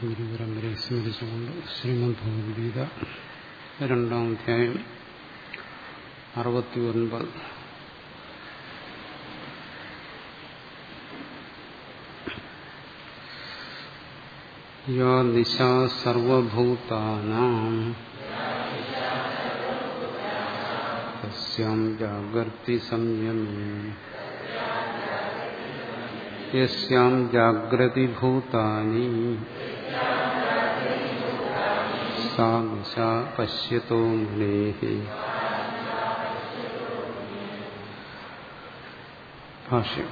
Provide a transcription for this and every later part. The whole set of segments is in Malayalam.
ഗുരുപരമ്പരയെ സ്മരിച്ചുകൊണ്ട് ശ്രീമദ് ഭഗവത്ഗീത രണ്ടാം അധ്യായം അറുപത്തി ഒൻപത് യാ നിശ സർവഭൂതാനാം തസ്യാം ജാഗർത്തി സംയമേ യസ്യാം ജാഗ്രതി ഭൂതാനി സാ നിശ പശ്യതോ മുനേഹി ഭാഷ്യം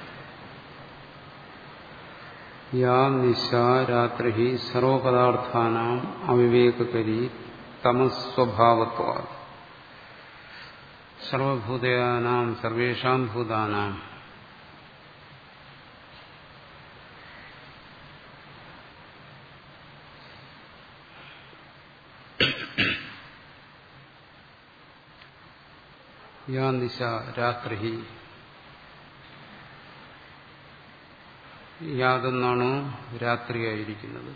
യാ നിശ രാത്രി സർവപദാർത്ഥാനാം അവിവേകകരി തമസ്വഭാവത്വ സർവഭൂതയാനാം സർവേഷാം ഭൂതാനാം യാ നിശ രാത്രി യാതെന്നാണോ രാത്രിയായിരിക്കുന്നത്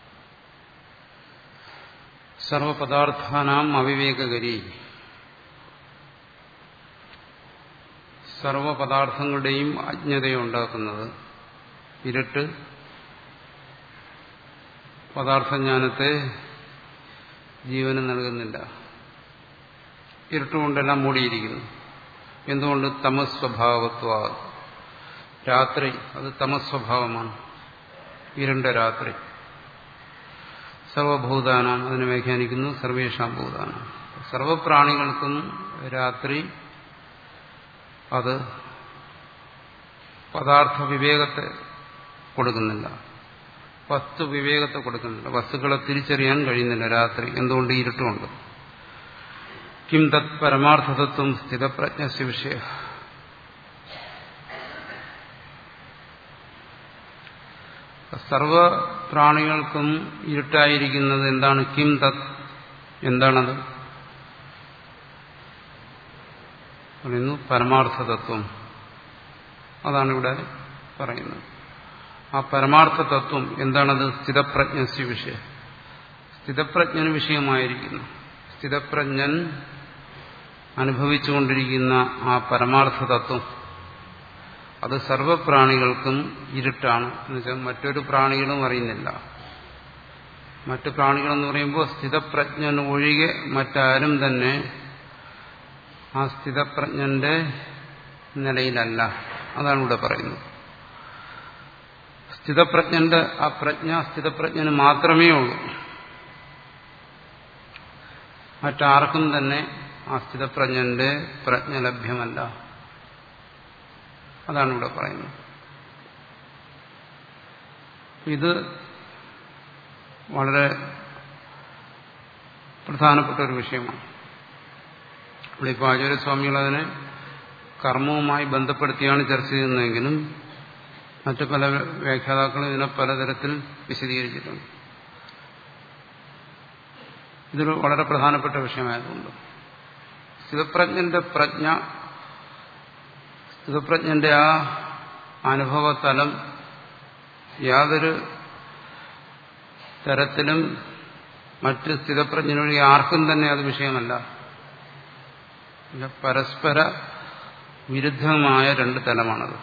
സർവപദാർത്ഥാനാം അവിവേകകരി സർവപദാർത്ഥങ്ങളുടെയും അജ്ഞതയുണ്ടാക്കുന്നത് ഇരുട്ട് പദാർത്ഥജ്ഞാനത്തെ ജീവന് നൽകുന്നില്ല ഇരുട്ടുകൊണ്ടെല്ലാം മൂടിയിരിക്കുന്നു എന്തുകൊണ്ട് തമസ്വഭാവത്വ രാത്രി അത് തമസ്വഭാവമാണ് ഇരുണ്ട രാത്രി സർവഭൂതാനാം അതിനെ വ്യാഖ്യാനിക്കുന്നു സർവേഷാം ഭൂതാനാം സർവപ്രാണികൾക്കും രാത്രി അത് പദാർത്ഥ വിവേകത്തെ കൊടുക്കുന്നില്ല വസ്തു വിവേകത്തെ കൊടുക്കുന്നില്ല വസ്തുക്കളെ തിരിച്ചറിയാൻ കഴിയുന്നില്ല രാത്രി എന്തുകൊണ്ട് ഇരുട്ടുമുണ്ട് കിം തത് പരമാർത്ഥതത്വം സ്ഥിതപ്രജ്ഞസ്യ വിഷയ സർവ പ്രാണികൾക്കും ഇരുട്ടായിരിക്കുന്നത് എന്താണ് കിം തത് എന്താണത് പറയുന്നു പരമാർത്ഥതത്വം അതാണ് ഇവിടെ പറയുന്നത് ആ പരമാർത്ഥ തത്വം എന്താണത് സ്ഥിതപ്രജ്ഞസ്യ വിഷയം സ്ഥിതപ്രജ്ഞന് വിഷയമായിരിക്കുന്നു സ്ഥിതപ്രജ്ഞൻ അനുഭവിച്ചുകൊണ്ടിരിക്കുന്ന ആ പരമാർത്ഥ തത്വം അത് സർവപ്രാണികൾക്കും ഇരുട്ടാണ് എന്നുവെച്ചാൽ മറ്റൊരു പ്രാണികളും അറിയുന്നില്ല മറ്റു പ്രാണികളെന്ന് പറയുമ്പോൾ സ്ഥിതപ്രജ്ഞൻ ഒഴികെ മറ്റാരും തന്നെ ആ സ്ഥിതപ്രജ്ഞന്റെ നിലയിലല്ല അതാണ് ഇവിടെ പറയുന്നത് സ്ഥിതപ്രജ്ഞന്റെ ആ പ്രജ്ഞ സ്ഥിതപ്രജ്ഞന് മാത്രമേ ഉള്ളൂ മറ്റാർക്കും തന്നെ ആ സ്ഥിതപ്രജ്ഞന്റെ പ്രജ്ഞ ലഭ്യമല്ല അതാണ് ഇവിടെ പറയുന്നത് ഇത് വളരെ പ്രധാനപ്പെട്ട ഒരു വിഷയമാണ് ഇവിടെ ഇപ്പോൾ ആചാര്യസ്വാമികൾ അതിനെ കർമ്മവുമായി ബന്ധപ്പെടുത്തിയാണ് ചർച്ച ചെയ്യുന്നതെങ്കിലും മറ്റു പല വ്യാഖ്യാതാക്കളും ഇതിനെ പലതരത്തിൽ വിശദീകരിച്ചിട്ടുണ്ട് ഇതൊരു വളരെ പ്രധാനപ്പെട്ട വിഷയമായതുകൊണ്ട് സ്ഥിതപ്രജ്ഞന്റെ പ്രജ്ഞ സ്ഥിതപ്രജ്ഞന്റെ ആ അനുഭവതലം യാതൊരു തരത്തിലും മറ്റ് സ്ഥിതപ്രജ്ഞനൊഴി ആർക്കും തന്നെ അത് വിഷയമല്ല പരസ്പര വിരുദ്ധമായ രണ്ട് തലമാണത്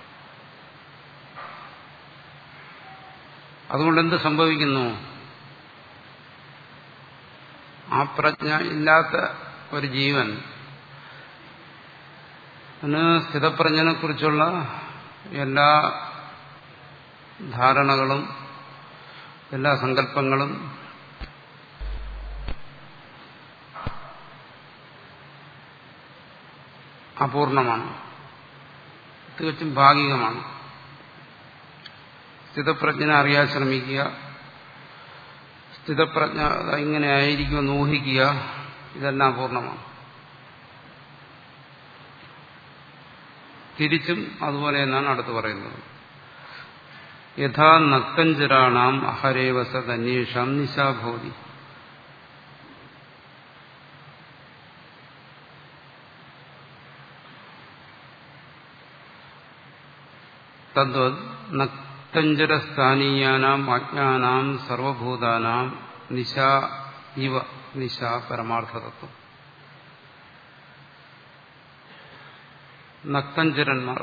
അതുകൊണ്ട് എന്ത് സംഭവിക്കുന്നു ആ പ്രജ്ഞ ഇല്ലാത്ത ഒരു ജീവൻ അതിന് സ്ഥിതപ്രജ്ഞനെ കുറിച്ചുള്ള എല്ലാ ധാരണകളും എല്ലാ സങ്കല്പങ്ങളും അപൂർണമാണ് തികച്ചും ഭാഗികമാണ് സ്ഥിതപ്രജ്ഞനെ അറിയാൻ ശ്രമിക്കുക സ്ഥിതപ്രജ്ഞ ഇങ്ങനെ ആയിരിക്കുമെന്ന് ഊഹിക്കുക ഇതെല്ലാം അപൂർണമാണ് തിരിച്ചും അതുപോലെ എന്നാണ് അടുത്ത് പറയുന്നത് യഥാ നക്തഞ്ചരാണാം അഹരേവസത് അന്വേഷാം നിശാഭോതി തദ്വത് നക്തഞ്ചരസ്ഥാനീയാനാം അജ്ഞാനാം സർവഭൂതാനാം നിശ ഇവ നിശ പരമാർത്ഥതത്വം നക്തഞ്ചരന്മാർ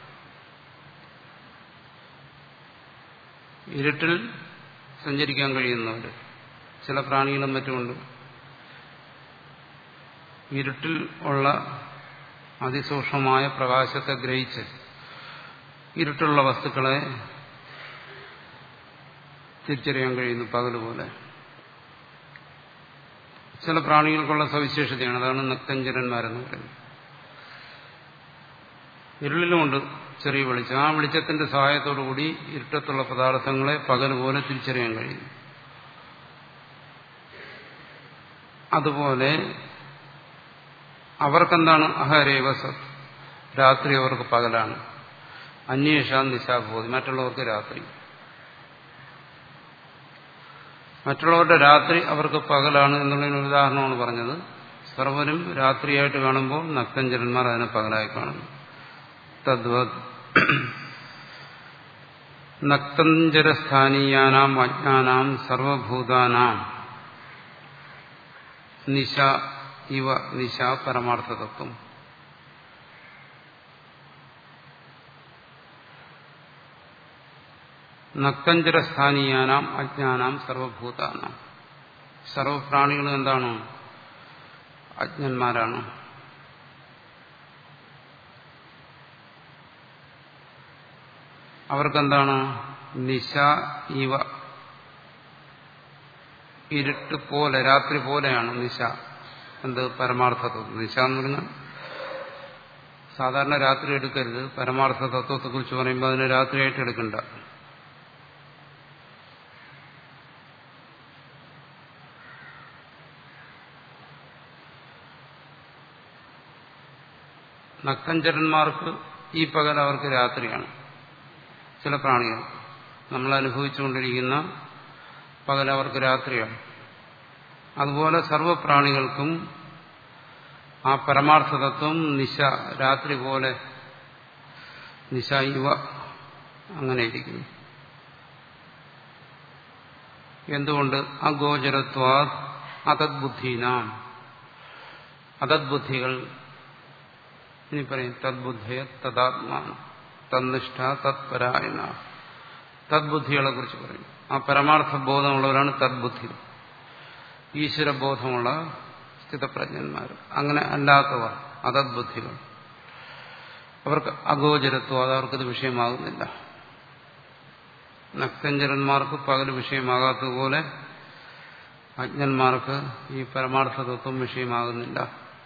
ഇരുട്ടിൽ സഞ്ചരിക്കാൻ കഴിയുന്നവർ ചില പ്രാണികളും മറ്റുമുണ്ട് ഇരുട്ടിൽ ഉള്ള അതിസൂക്ഷ്മമായ പ്രകാശത്തെ ഗ്രഹിച്ച് ഇരുട്ടുള്ള വസ്തുക്കളെ തിരിച്ചറിയാൻ കഴിയുന്നു പകലുപോലെ ചില പ്രാണികൾക്കുള്ള സവിശേഷതയാണ് അതാണ് നക്തഞ്ചരന്മാരെന്ന് പറയുന്നത് ഇരുളിലുമുണ്ട് ചെറിയ വെളിച്ചം ആ വെളിച്ചത്തിന്റെ സഹായത്തോടുകൂടി ഇരുട്ടത്തുള്ള പദാർത്ഥങ്ങളെ പകൽ പോലെ തിരിച്ചറിയാൻ കഴിയും അതുപോലെ അവർക്കെന്താണ് അഹരേവ സത് രാത്രി അവർക്ക് പകലാണ് അന്വേഷാൻ നിശാബോധി മറ്റുള്ളവർക്ക് രാത്രി മറ്റുള്ളവരുടെ രാത്രി അവർക്ക് പകലാണ് എന്നുള്ളതിന് ഒരു ഉദാഹരണമാണ് പറഞ്ഞത് സർവരും രാത്രിയായിട്ട് കാണുമ്പോൾ നക്തഞ്ചരന്മാർ അതിനെ പകലായി കാണുന്നു തദ്വത് നക്തഞ്ചരസ്ഥാനീയാനാം അജ്ഞാനാം സർവഭൂതാനാം നിശ ഇവ നിശ പരമാർത്ഥതത്വം നക്തഞ്ചരസ്ഥാനീയാനാം അജ്ഞാനാം സർവഭൂതാനാം സർവപ്രാണികളും എന്താണ് അജ്ഞന്മാരാണ് അവർക്കെന്താണ് നിശ ഇവ ഇരുട്ട് പോലെ രാത്രി പോലെയാണ് നിശ എന്ത് പരമാർത്ഥത്വം നിശ എന്ന് പറഞ്ഞാൽ സാധാരണ രാത്രി എടുക്കരുത് പരമാർത്ഥ തത്വത്തെക്കുറിച്ച് പറയുമ്പോൾ അതിനെ രാത്രിയായിട്ട് എടുക്കണ്ട നക്തഞ്ചരന്മാർക്ക് ഈ പകൽ അവർക്ക് രാത്രിയാണ് ചില പ്രാണികൾ നമ്മൾ അനുഭവിച്ചുകൊണ്ടിരിക്കുന്ന പകൽ അവർക്ക് രാത്രിയാണ് അതുപോലെ സർവപ്രാണികൾക്കും ആ പരമാർത്ഥതത്വം നിശ രാത്രി പോലെ നിശ ഇവ അങ്ങനെ ഇരിക്കുന്നു എന്തുകൊണ്ട് അഗോചരത്വാ അതദ്ബുദ്ധീനാം അതദ്ബുദ്ധികൾ ഇനി പറയും തദ്ബുദ്ധയ തദാത്മാന തന്നിഷ്ഠ തത്പരായണ തദ്ബുദ്ധികളെ കുറിച്ച് പറയും ആ പരമാർത്ഥ ബോധമുള്ളവരാണ് തദ്ബുദ്ധി ഈശ്വരബോധമുള്ള സ്ഥിതപ്രജ്ഞന്മാർ അങ്ങനെ അല്ലാത്തവർ അതദ്ബുദ്ധികൾ അവർക്ക് അഗോചരത്വം അത് അവർക്കത് വിഷയമാകുന്നില്ല നക്തഞ്ചരന്മാർക്ക് പകൽ വിഷയമാകാത്തതുപോലെ അജ്ഞന്മാർക്ക് ഈ പരമാർത്ഥ തത്വം വിഷയമാകുന്നില്ല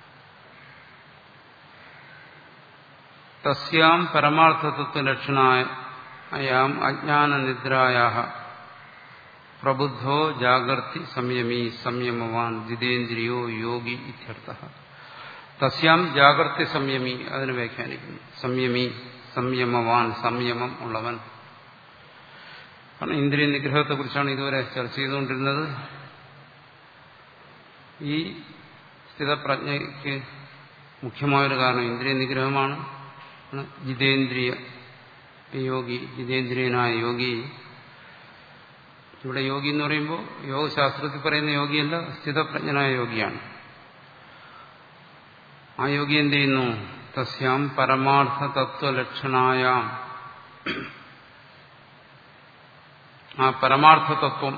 തസ്യാം പരമാർത്ഥതത്വലക്ഷണായാം അജ്ഞാനനിദ്രായ പ്രബുദ്ധോ ജാഗർത്തി സംയമി സംയമവാൻ ജിതേന്ദ്രിയോ യോഗി ഇത്യർത്ഥ തസ്യാം ജാഗർത്തി സംയമി അതിന് വ്യാഖ്യാനിക്കുന്നു സംയമി സംയമവാൻ സംയമം ഉള്ളവൻ കാരണം ഇന്ദ്രിയ നിഗ്രഹത്തെക്കുറിച്ചാണ് ഇതുവരെ ചർച്ച ചെയ്തുകൊണ്ടിരുന്നത് ഈ സ്ഥിതപ്രജ്ഞയ്ക്ക് മുഖ്യമായൊരു കാരണം ഇന്ദ്രിയ നിഗ്രഹമാണ് ജിതേന്ദ്രിയ യോഗി ജിതേന്ദ്രിയനായ യോഗി ഇവിടെ യോഗി എന്ന് പറയുമ്പോൾ യോഗശാസ്ത്രത്തിൽ പറയുന്ന യോഗിയല്ല സ്ഥിതപ്രജ്ഞനായ യോഗിയാണ് ആ യോഗി എന്ത് ചെയ്യുന്നു തസ്യാം പരമാർത്ഥ തത്വലക്ഷണായാം ആ പരമാർത്ഥ തത്വം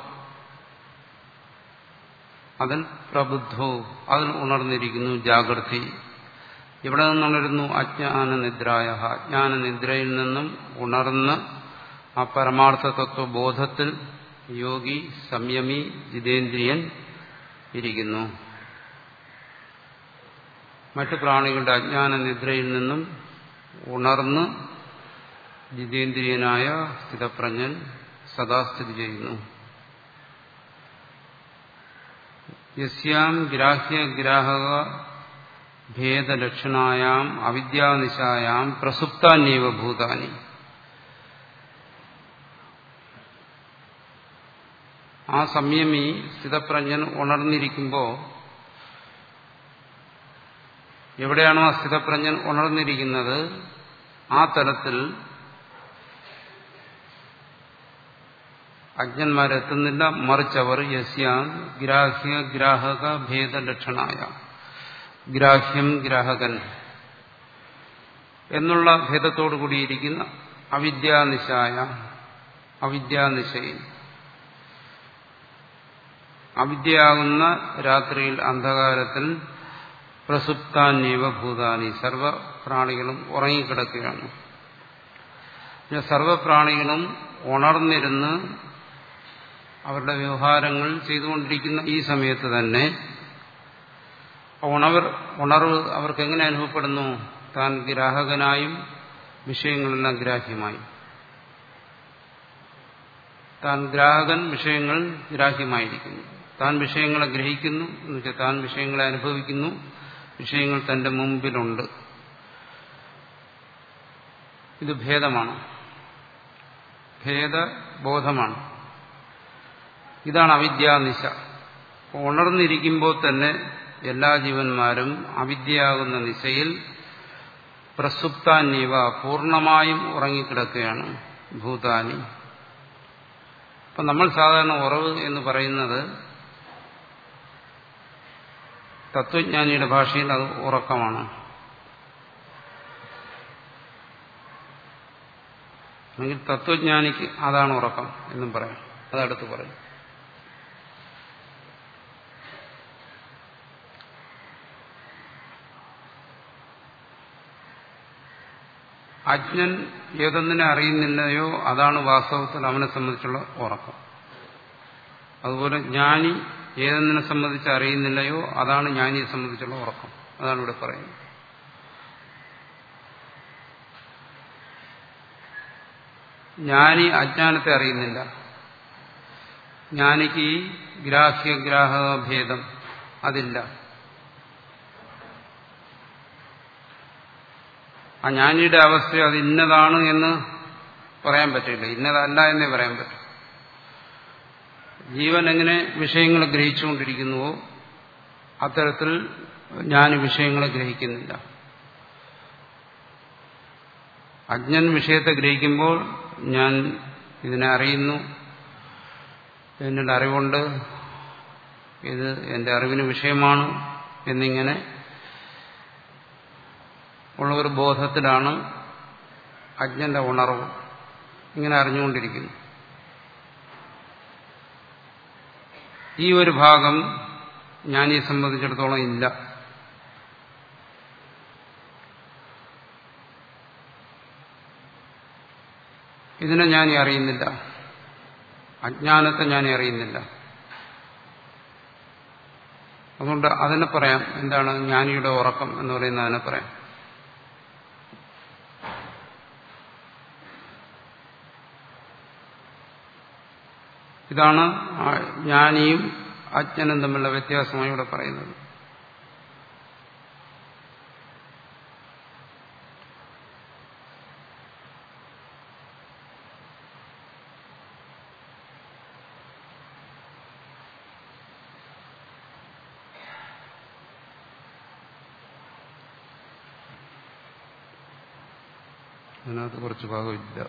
അതിൽ പ്രബുദ്ധോ അതിൽ ഉണർന്നിരിക്കുന്നു ജാഗ്രതി ഇവിടെ നിന്നുണരുന്നു അജ്ഞാനനിദ്രായ അജ്ഞാനനിദ്രയിൽ നിന്നും ഉണർന്ന് ആ പരമാർത്ഥ തത്വബോധത്തിൽ യോഗി സംയമി ജിതേന്ദ്രിയൻ ഇരിക്കുന്നു മറ്റു പ്രാണികളുടെ അജ്ഞാനനിദ്രയിൽ നിന്നും ഉണർന്ന് ജിതേന്ദ്രിയനായ സ്ഥിതപ്രജ്ഞൻ സദാ സ്ഥിതി ചെയ്യുന്നു യസ്യാം ഗ്രാഹ്യഗ്രാഹക ഭേദലക്ഷണായാം അവിദ്യാനിശായാം പ്രസുപ്താന്യവ ഭൂതാനി ആ സംയമി സ്ഥിതപ്രജ്ഞൻ ഉണർന്നിരിക്കുമ്പോൾ എവിടെയാണോ ആ സ്ഥിതപ്രജ്ഞൻ ഉണർന്നിരിക്കുന്നത് ആ തലത്തിൽ അജ്ഞന്മാരെത്തുന്നില്ല മറിച്ചവർ യസ്യാം ഗ്രാഹ്യ ഗ്രാഹക ഭേദലക്ഷണായ ഗ്രാഹ്യം ഗ്രാഹകൻ എന്നുള്ള ഭേദത്തോടു കൂടിയിരിക്കുന്ന അവിദ്യാനിശായ അവിദ്യാനിശയിൽ അവിദ്യയാകുന്ന രാത്രിയിൽ അന്ധകാരത്തിൽ പ്രസുപ്താന്യവ ഭൂതാനി സർവപ്രാണികളും ഉറങ്ങിക്കിടക്കുകയാണ് സർവപ്രാണികളും ഉണർന്നിരുന്ന് അവരുടെ വ്യവഹാരങ്ങൾ ചെയ്തുകൊണ്ടിരിക്കുന്ന ഈ സമയത്ത് തന്നെ ഉണവർ ഉണർവ് അവർക്ക് എങ്ങനെ അനുഭവപ്പെടുന്നു താൻ ഗ്രാഹകനായും വിഷയങ്ങളെല്ലാം ഗ്രാഹ്യമായും താൻ ഗ്രാഹകൻ വിഷയങ്ങൾ ഗ്രാഹ്യമായിരിക്കുന്നു താൻ വിഷയങ്ങളെ ഗ്രഹിക്കുന്നു എന്ന് വെച്ചാൽ താൻ വിഷയങ്ങളെ അനുഭവിക്കുന്നു വിഷയങ്ങൾ തന്റെ മുമ്പിലുണ്ട് ഇത് ഭേദമാണ് ഭേദബോധമാണ് ഇതാണ് അവിദ്യാനിശ ഉണർന്നിരിക്കുമ്പോൾ തന്നെ എല്ലാ ജീവന്മാരും അവിദ്യയാകുന്ന നിശയിൽ പ്രസുപ്താന്യവ പൂർണ്ണമായും ഉറങ്ങിക്കിടക്കുകയാണ് ഭൂതാനി അപ്പം നമ്മൾ സാധാരണ ഉറവ് എന്ന് പറയുന്നത് തത്വജ്ഞാനിയുടെ ഭാഷയിൽ അത് ഉറക്കമാണ് അല്ലെങ്കിൽ തത്വജ്ഞാനിക്ക് അതാണ് ഉറക്കം എന്നും പറയാം അതടുത്ത് പറയും അജ്ഞൻ ഏതൊന്നിനെ അറിയുന്നില്ലയോ അതാണ് വാസ്തവത്തിൽ അവനെ സംബന്ധിച്ചുള്ള ഉറക്കം അതുപോലെ ജ്ഞാനി ഏതൊന്നിനെ സംബന്ധിച്ച് അറിയുന്നില്ലയോ അതാണ് ജ്ഞാനിയെ സംബന്ധിച്ചുള്ള ഉറക്കം അതാണ് ഇവിടെ പറയുന്നത് ജ്ഞാനി അജ്ഞാനത്തെ അറിയുന്നില്ല ജ്ഞാനിക്ക് ഈ ഗ്രാഹ്യഗ്രാഹക ഭേദം അതില്ല ആ ജ്ഞാനിയുടെ അവസ്ഥ അത് ഇന്നതാണ് എന്ന് പറയാൻ പറ്റില്ല ഇന്നതല്ല എന്നേ പറയാൻ പറ്റും ജീവൻ എങ്ങനെ വിഷയങ്ങളെ ഗ്രഹിച്ചുകൊണ്ടിരിക്കുന്നുവോ അത്തരത്തിൽ ഞാൻ വിഷയങ്ങളെ ഗ്രഹിക്കുന്നില്ല അജ്ഞൻ വിഷയത്തെ ഗ്രഹിക്കുമ്പോൾ ഞാൻ ഇതിനെ അറിയുന്നു എന്നിട്ട് അറിവുണ്ട് ഇത് എന്റെ അറിവിന് വിഷയമാണ് എന്നിങ്ങനെ ഉള്ള ഒരു ബോധത്തിലാണ് അജ്ഞന്റെ ഉണർവ് ഇങ്ങനെ അറിഞ്ഞുകൊണ്ടിരിക്കുന്നു ഈ ഒരു ഭാഗം ഞാൻ ഈ സംബന്ധിച്ചിടത്തോളം ഇല്ല ഇതിനെ ഞാൻ അറിയുന്നില്ല അജ്ഞാനത്തെ ഞാൻ അറിയുന്നില്ല അതുകൊണ്ട് അതിനെ പറയാം എന്താണ് ജ്ഞാനിയുടെ ഉറക്കം എന്ന് പറയുന്നത് അതിനെ പറയാം ഇതാണ് ജ്ഞാനിയും അജ്ഞനും തമ്മിലുള്ള വ്യത്യാസമായി ഇവിടെ പറയുന്നത് അതിനകത്ത് കുറച്ച് ഭാഗമില്ല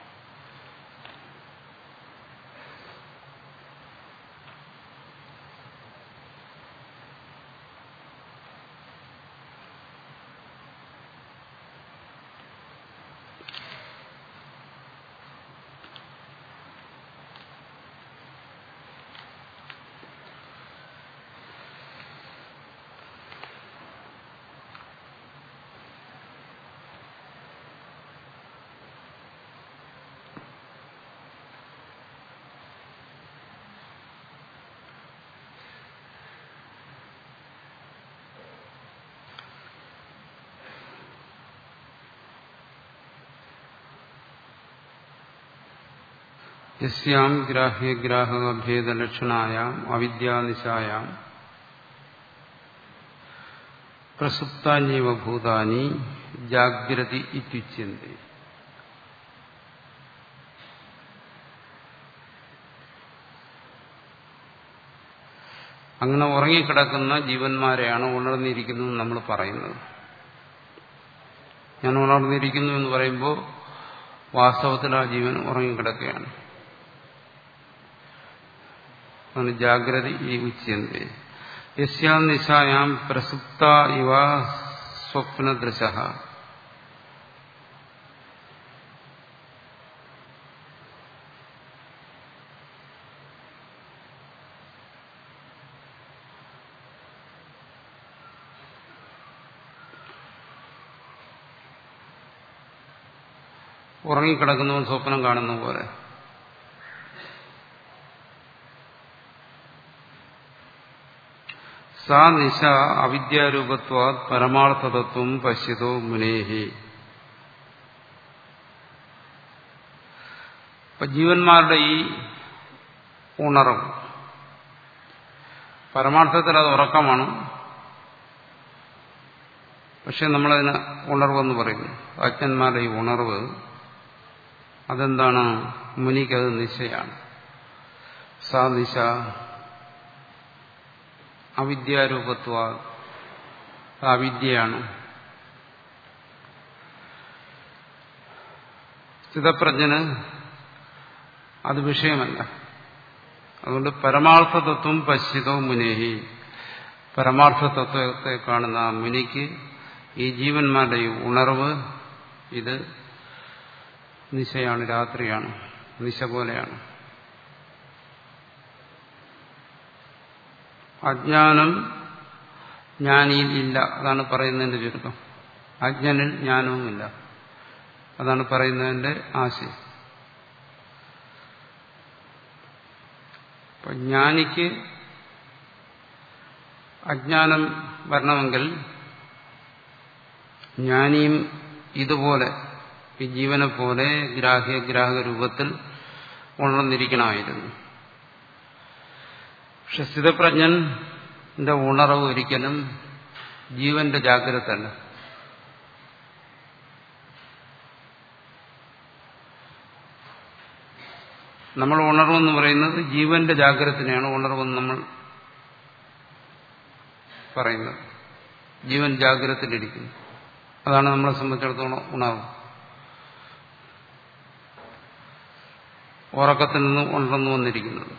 യസ്യാം ഗ്രാഹ്യഗ്രാഹകഭേദലക്ഷണായാം അവിദ്യാനിശായാം പ്രസുപ്താന്യവ ഭൂതാനി ജാഗ്രതി ഇത്യുച്യന്തി അങ്ങനെ ഉറങ്ങിക്കിടക്കുന്ന ജീവന്മാരെയാണ് ഉണർന്നിരിക്കുന്നു നമ്മൾ പറയുന്നത് ഞാൻ ഉണർന്നിരിക്കുന്നു എന്ന് പറയുമ്പോൾ വാസ്തവത്തിൽ ആ ജീവൻ ഉറങ്ങിക്കിടക്കുകയാണ് അതാണ് ജാഗ്രത ഈ ഉച്യന്തേ യസ്യാം നിശായാം പ്രസുപ്ത ഇവ സ്വപ്നദൃശ ഉറങ്ങിക്കിടക്കുന്നവൻ സ്വപ്നം കാണുന്ന പോലെ സാ നിശ അവിദ്യാരൂപത്വാ പരമാർത്ഥതത്വം പശ്യതോ മുനേഹി ഇപ്പൊ ജീവന്മാരുടെ ഈ ഉണർവ് പരമാർത്ഥത്തിൽ അത് ഉറക്കമാണ് പക്ഷെ നമ്മളതിന് ഉണർവെന്ന് പറയുന്നു അജ്ഞന്മാരുടെ ഈ ഉണർവ് അതെന്താണ് മുനിക്കത് നിശയാണ് സാ നിശ അവിദ്യാരൂപത്വ അവിദ്യയാണ് സ്ഥിതപ്രജ്ഞന് അത് വിഷയമല്ല അതുകൊണ്ട് പരമാർത്ഥ തത്വം പശ്ചിതോ മുനേഹി പരമാർത്ഥ തത്വത്തെ കാണുന്ന ആ മുനിക്ക് ഈ ജീവന്മാരുടെ ഈ ഉണർവ് ഇത് നിശയാണ് രാത്രിയാണ് നിശ പോലെയാണ് അജ്ഞാനം ജ്ഞാനിയിൽ ഇല്ല അതാണ് പറയുന്നതിന്റെ ചുരുക്കം അജ്ഞനിൽ ജ്ഞാനവുമില്ല അതാണ് പറയുന്നതിന്റെ ആശയം അപ്പൊ ജ്ഞാനിക്ക് അജ്ഞാനം വരണമെങ്കിൽ ജ്ഞാനിയും ഇതുപോലെ ഈ ജീവനെ പോലെ ഗ്രാഹ്യ ഗ്രാഹക രൂപത്തിൽ ഉണർന്നിരിക്കണമായിരുന്നു പക്ഷെ സ്ഥിതപ്രജ്ഞന്റെ ഉണർവ് ഒരിക്കലും ജീവന്റെ ജാഗ്രതല്ല നമ്മൾ ഉണർവെന്ന് പറയുന്നത് ജീവന്റെ ജാഗ്രതത്തിനെയാണ് ഉണർവെന്ന് നമ്മൾ പറയുന്നത് ജീവൻ ജാഗ്രതത്തിലിരിക്കുന്നു അതാണ് നമ്മളെ സംബന്ധിച്ചിടത്തോളം ഉണർവ് ഉറക്കത്തിൽ നിന്ന് ഉണർന്നു വന്നിരിക്കുന്നത്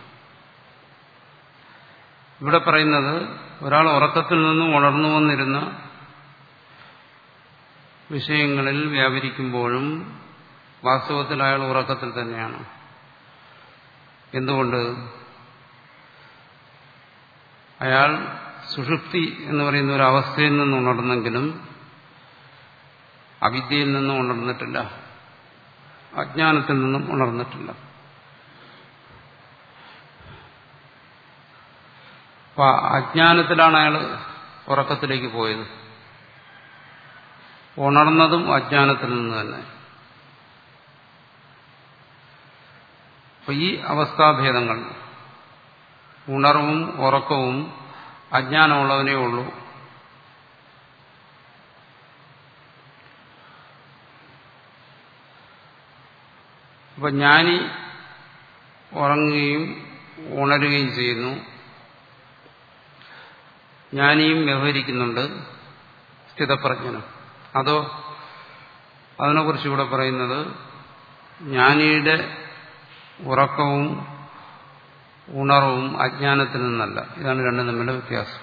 ഇവിടെ പറയുന്നത് ഒരാൾ ഉറക്കത്തിൽ നിന്നും ഉണർന്നു വന്നിരുന്ന വിഷയങ്ങളിൽ വ്യാപരിക്കുമ്പോഴും വാസ്തവത്തിൽ അയാൾ ഉറക്കത്തിൽ തന്നെയാണ് എന്തുകൊണ്ട് അയാൾ സുഷുപ്തി എന്ന് പറയുന്ന ഒരു അവസ്ഥയിൽ നിന്ന് ഉണർന്നെങ്കിലും അവിദ്യയിൽ നിന്നും ഉണർന്നിട്ടില്ല അജ്ഞാനത്തിൽ നിന്നും ഉണർന്നിട്ടില്ല അപ്പൊ അജ്ഞാനത്തിലാണ് അയാൾ ഉറക്കത്തിലേക്ക് പോയത് ഉണർന്നതും അജ്ഞാനത്തിൽ നിന്ന് തന്നെ അപ്പൊ ഈ അവസ്ഥാഭേദങ്ങൾ ഉണർവും ഉറക്കവും അജ്ഞാനമുള്ളവനേ ഉള്ളൂ അപ്പൊ ജ്ഞാനി ഉറങ്ങുകയും ഉണരുകയും ചെയ്യുന്നു ജ്ഞാനിയും വ്യവഹരിക്കുന്നുണ്ട് സ്ഥിതപ്രജ്ഞനം അതോ അതിനെക്കുറിച്ച് ഇവിടെ പറയുന്നത് ജ്ഞാനിയുടെ ഉറക്കവും ഉണർവും അജ്ഞാനത്തിൽ നിന്നല്ല ഇതാണ് രണ്ടും തമ്മിലുള്ള വ്യത്യാസം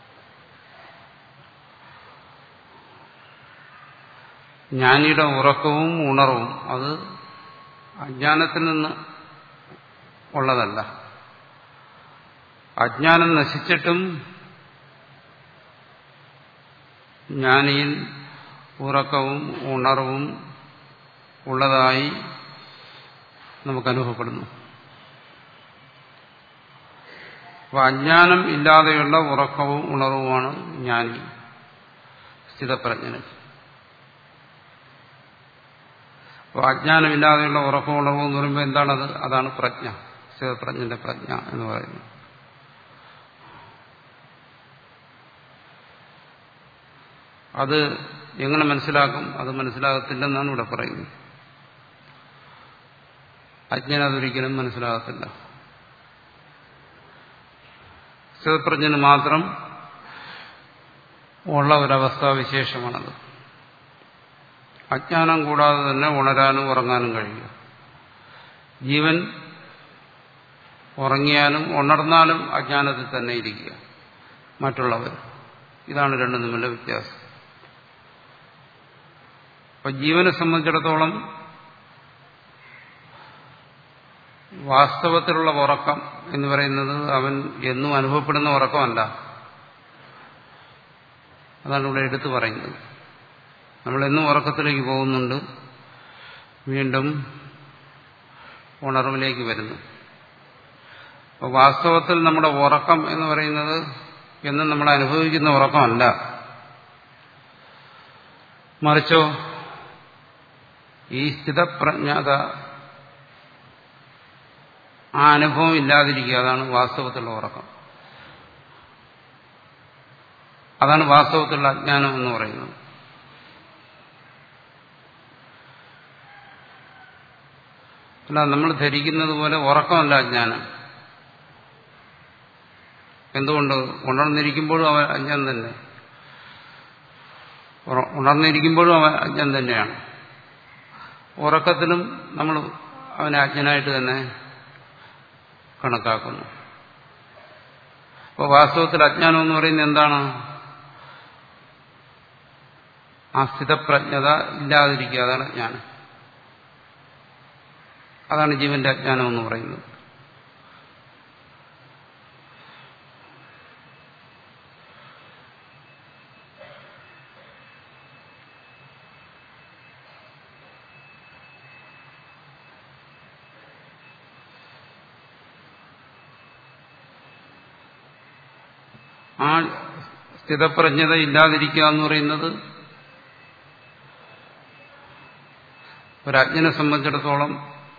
ജ്ഞാനിയുടെ ഉറക്കവും ഉണർവും അത് അജ്ഞാനത്തിൽ നിന്ന് ഉള്ളതല്ല അജ്ഞാനം നശിച്ചിട്ടും ജ്ഞാനിയിൽ ഉറക്കവും ഉണർവും ഉള്ളതായി നമുക്ക് അനുഭവപ്പെടുന്നു അപ്പൊ അജ്ഞാനം ഇല്ലാതെയുള്ള ഉറക്കവും ഉണർവുമാണ് ജ്ഞാനി സ്ഥിതപ്രജ്ഞന് അപ്പോൾ അജ്ഞാനമില്ലാതെയുള്ള ഉറക്കവും ഉണർവും എന്ന് പറയുമ്പോൾ എന്താണത് അതാണ് പ്രജ്ഞ സ്ഥിതപ്രജ്ഞന്റെ പ്രജ്ഞ എന്ന് പറയുന്നത് അത് എങ്ങനെ മനസ്സിലാക്കും അത് മനസ്സിലാകത്തില്ലെന്നാണ് ഇവിടെ പറയുന്നത് അജ്ഞൻ അതൊരിക്കലും മനസ്സിലാകത്തില്ല സ്ഥിതപ്രജ്ഞന് മാത്രം ഉള്ള ഒരവസ്ഥാവിശേഷമാണത് അജ്ഞാനം കൂടാതെ തന്നെ ഉണരാനും ഉറങ്ങാനും കഴിയുക ജീവൻ ഉറങ്ങിയാലും ഉണർന്നാലും അജ്ഞാനത്തിൽ തന്നെ ഇരിക്കുക മറ്റുള്ളവർ ഇതാണ് രണ്ടും തമ്മിലുള്ള വ്യത്യാസം അപ്പൊ ജീവനെ സംബന്ധിച്ചിടത്തോളം വാസ്തവത്തിലുള്ള ഉറക്കം എന്ന് പറയുന്നത് അവൻ എന്നും അനുഭവപ്പെടുന്ന ഉറക്കമല്ല അതാണ് ഇവിടെ എടുത്തു പറയുന്നത് നമ്മൾ എന്നും ഉറക്കത്തിലേക്ക് പോകുന്നുണ്ട് വീണ്ടും ഉണർവിലേക്ക് വരുന്നു അപ്പോൾ വാസ്തവത്തിൽ നമ്മുടെ ഉറക്കം എന്ന് പറയുന്നത് എന്നും നമ്മൾ അനുഭവിക്കുന്ന ഉറക്കമല്ല മറിച്ചോ ഈ സ്ഥിതപ്രജ്ഞത ആ അനുഭവം ഇല്ലാതിരിക്കുക അതാണ് വാസ്തവത്തിലുള്ള ഉറക്കം അതാണ് വാസ്തവത്തിലുള്ള അജ്ഞാനം എന്ന് പറയുന്നത് അല്ല നമ്മൾ ധരിക്കുന്നത് പോലെ ഉറക്കമല്ല അജ്ഞാനം എന്തുകൊണ്ട് ഉണർന്നിരിക്കുമ്പോഴും അവൻ അജ്ഞാനം തന്നെ ഉണർന്നിരിക്കുമ്പോഴും അവൻ അജ്ഞാനം തന്നെയാണ് ഉറക്കത്തിലും നമ്മൾ അവനെ അജ്ഞനായിട്ട് തന്നെ കണക്കാക്കുന്നു അപ്പോൾ വാസ്തവത്തിൽ അജ്ഞാനം എന്ന് പറയുന്നത് എന്താണ് ആ സ്ഥിതപ്രജ്ഞത ഇല്ലാതിരിക്കുക അതാണ് അജ്ഞാനം അതാണ് ജീവന്റെ അജ്ഞാനം എന്ന് പറയുന്നത് ആ സ്ഥിതപ്രജ്ഞത ഇല്ലാതിരിക്കുക എന്ന് പറയുന്നത് ഒരജ്ഞനെ സംബന്ധിച്ചിടത്തോളം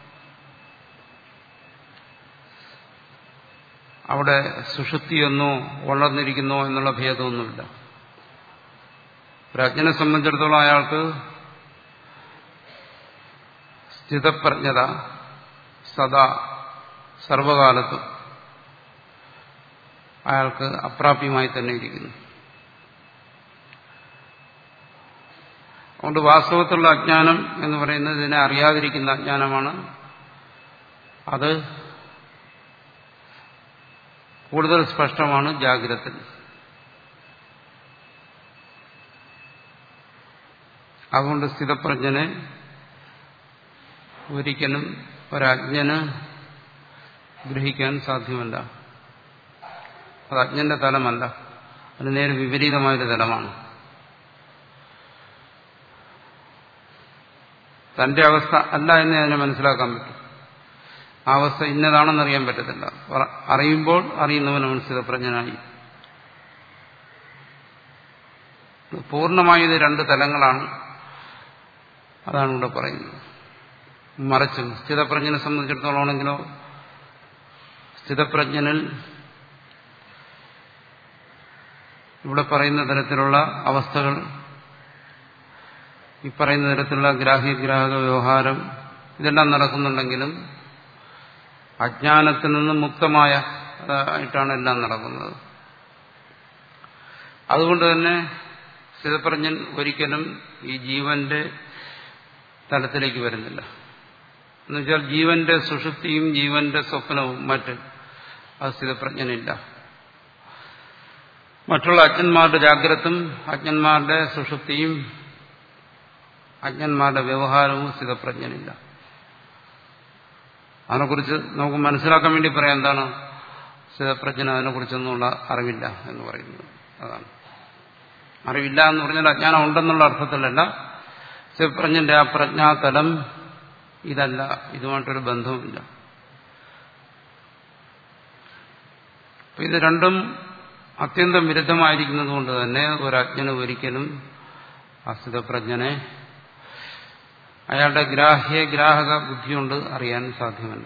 അവിടെ സുഷുപ്തിയെന്നോ ഉണർന്നിരിക്കുന്നോ എന്നുള്ള ഭേദമൊന്നുമില്ല ഒരജ്ഞനെ സംബന്ധിച്ചിടത്തോളം അയാൾക്ക് സ്ഥിതപ്രജ്ഞത സദാ സർവകാലത്തും അയാൾക്ക് അപ്രാപ്യമായി തന്നെ ഇരിക്കുന്നു അതുകൊണ്ട് വാസ്തവത്തിലുള്ള അജ്ഞാനം എന്ന് പറയുന്നത് ഇതിനെ അറിയാതിരിക്കുന്ന അജ്ഞാനമാണ് അത് കൂടുതൽ സ്പഷ്ടമാണ് ജാഗ്രത അതുകൊണ്ട് സ്ഥിതപ്രജ്ഞനെ ഒരിക്കലും ഒരജ്ഞന് ഗ്രഹിക്കാൻ സാധ്യമല്ല അത് അജ്ഞന്റെ തലമല്ല അത് നേരെ വിപരീതമായൊരു തലമാണ് തന്റെ അവസ്ഥ അല്ല എന്ന് അതിനെ മനസ്സിലാക്കാൻ പറ്റും ആ അവസ്ഥ ഇന്നതാണെന്നറിയാൻ പറ്റത്തില്ല അറിയുമ്പോൾ അറിയുന്നവന് മനസ്സിലപ്രജ്ഞനായി പൂർണ്ണമായത് രണ്ട് തലങ്ങളാണ് അതാണ് ഇവിടെ പറയുന്നത് മറിച്ചും സ്ഥിതപ്രജ്ഞനെ സംബന്ധിച്ചിടത്തോളം ആണെങ്കിലോ സ്ഥിതപ്രജ്ഞനിൽ ഇവിടെ പറയുന്ന തരത്തിലുള്ള അവസ്ഥകൾ ഈ പറയുന്ന തരത്തിലുള്ള ഗ്രാഹ്യഗ്രാഹക വ്യവഹാരം ഇതെല്ലാം നടക്കുന്നുണ്ടെങ്കിലും അജ്ഞാനത്തിൽ നിന്ന് മുക്തമായ ആയിട്ടാണ് എല്ലാം നടക്കുന്നത് അതുകൊണ്ട് തന്നെ സ്ഥിതപ്രജ്ഞൻ ഒരിക്കലും ഈ ജീവന്റെ തലത്തിലേക്ക് വരുന്നില്ല എന്നുവെച്ചാൽ ജീവന്റെ സുഷുപ്തിയും ജീവന്റെ സ്വപ്നവും മറ്റ് അത് സ്ഥിതപ്രജ്ഞനില്ല മറ്റുള്ള അജ്ഞന്മാരുടെ ജാഗ്രതും അജ്ഞന്മാരുടെ സുഷുപ്തിയും അജ്ഞന്മാരുടെ വ്യവഹാരവും സ്ഥിതപ്രജ്ഞനില്ല അതിനെക്കുറിച്ച് നമുക്ക് മനസ്സിലാക്കാൻ വേണ്ടി പറയാം എന്താണ് സ്ഥിതപ്രജ്ഞന അതിനെക്കുറിച്ചൊന്നുള്ള അറിവില്ല എന്ന് പറയുന്നത് അതാണ് അറിവില്ല എന്ന് പറഞ്ഞാൽ അജ്ഞാനം ഉണ്ടെന്നുള്ള അർത്ഥത്തിലല്ല സ്ഥിതപ്രജ്ഞന്റെ ആ പ്രജ്ഞാതലം ഇതല്ല ഇതുമായിട്ടൊരു ബന്ധവുമില്ല ഇത് രണ്ടും അത്യന്തം വിരുദ്ധമായിരിക്കുന്നത് കൊണ്ട് തന്നെ ഒരജ്ഞന് ഒരിക്കലും അസ്ഥിതപ്രജ്ഞനെ അയാളുടെ ഗ്രാഹ്യ ഗ്രാഹക ബുദ്ധി കൊണ്ട് അറിയാൻ സാധ്യമല്ല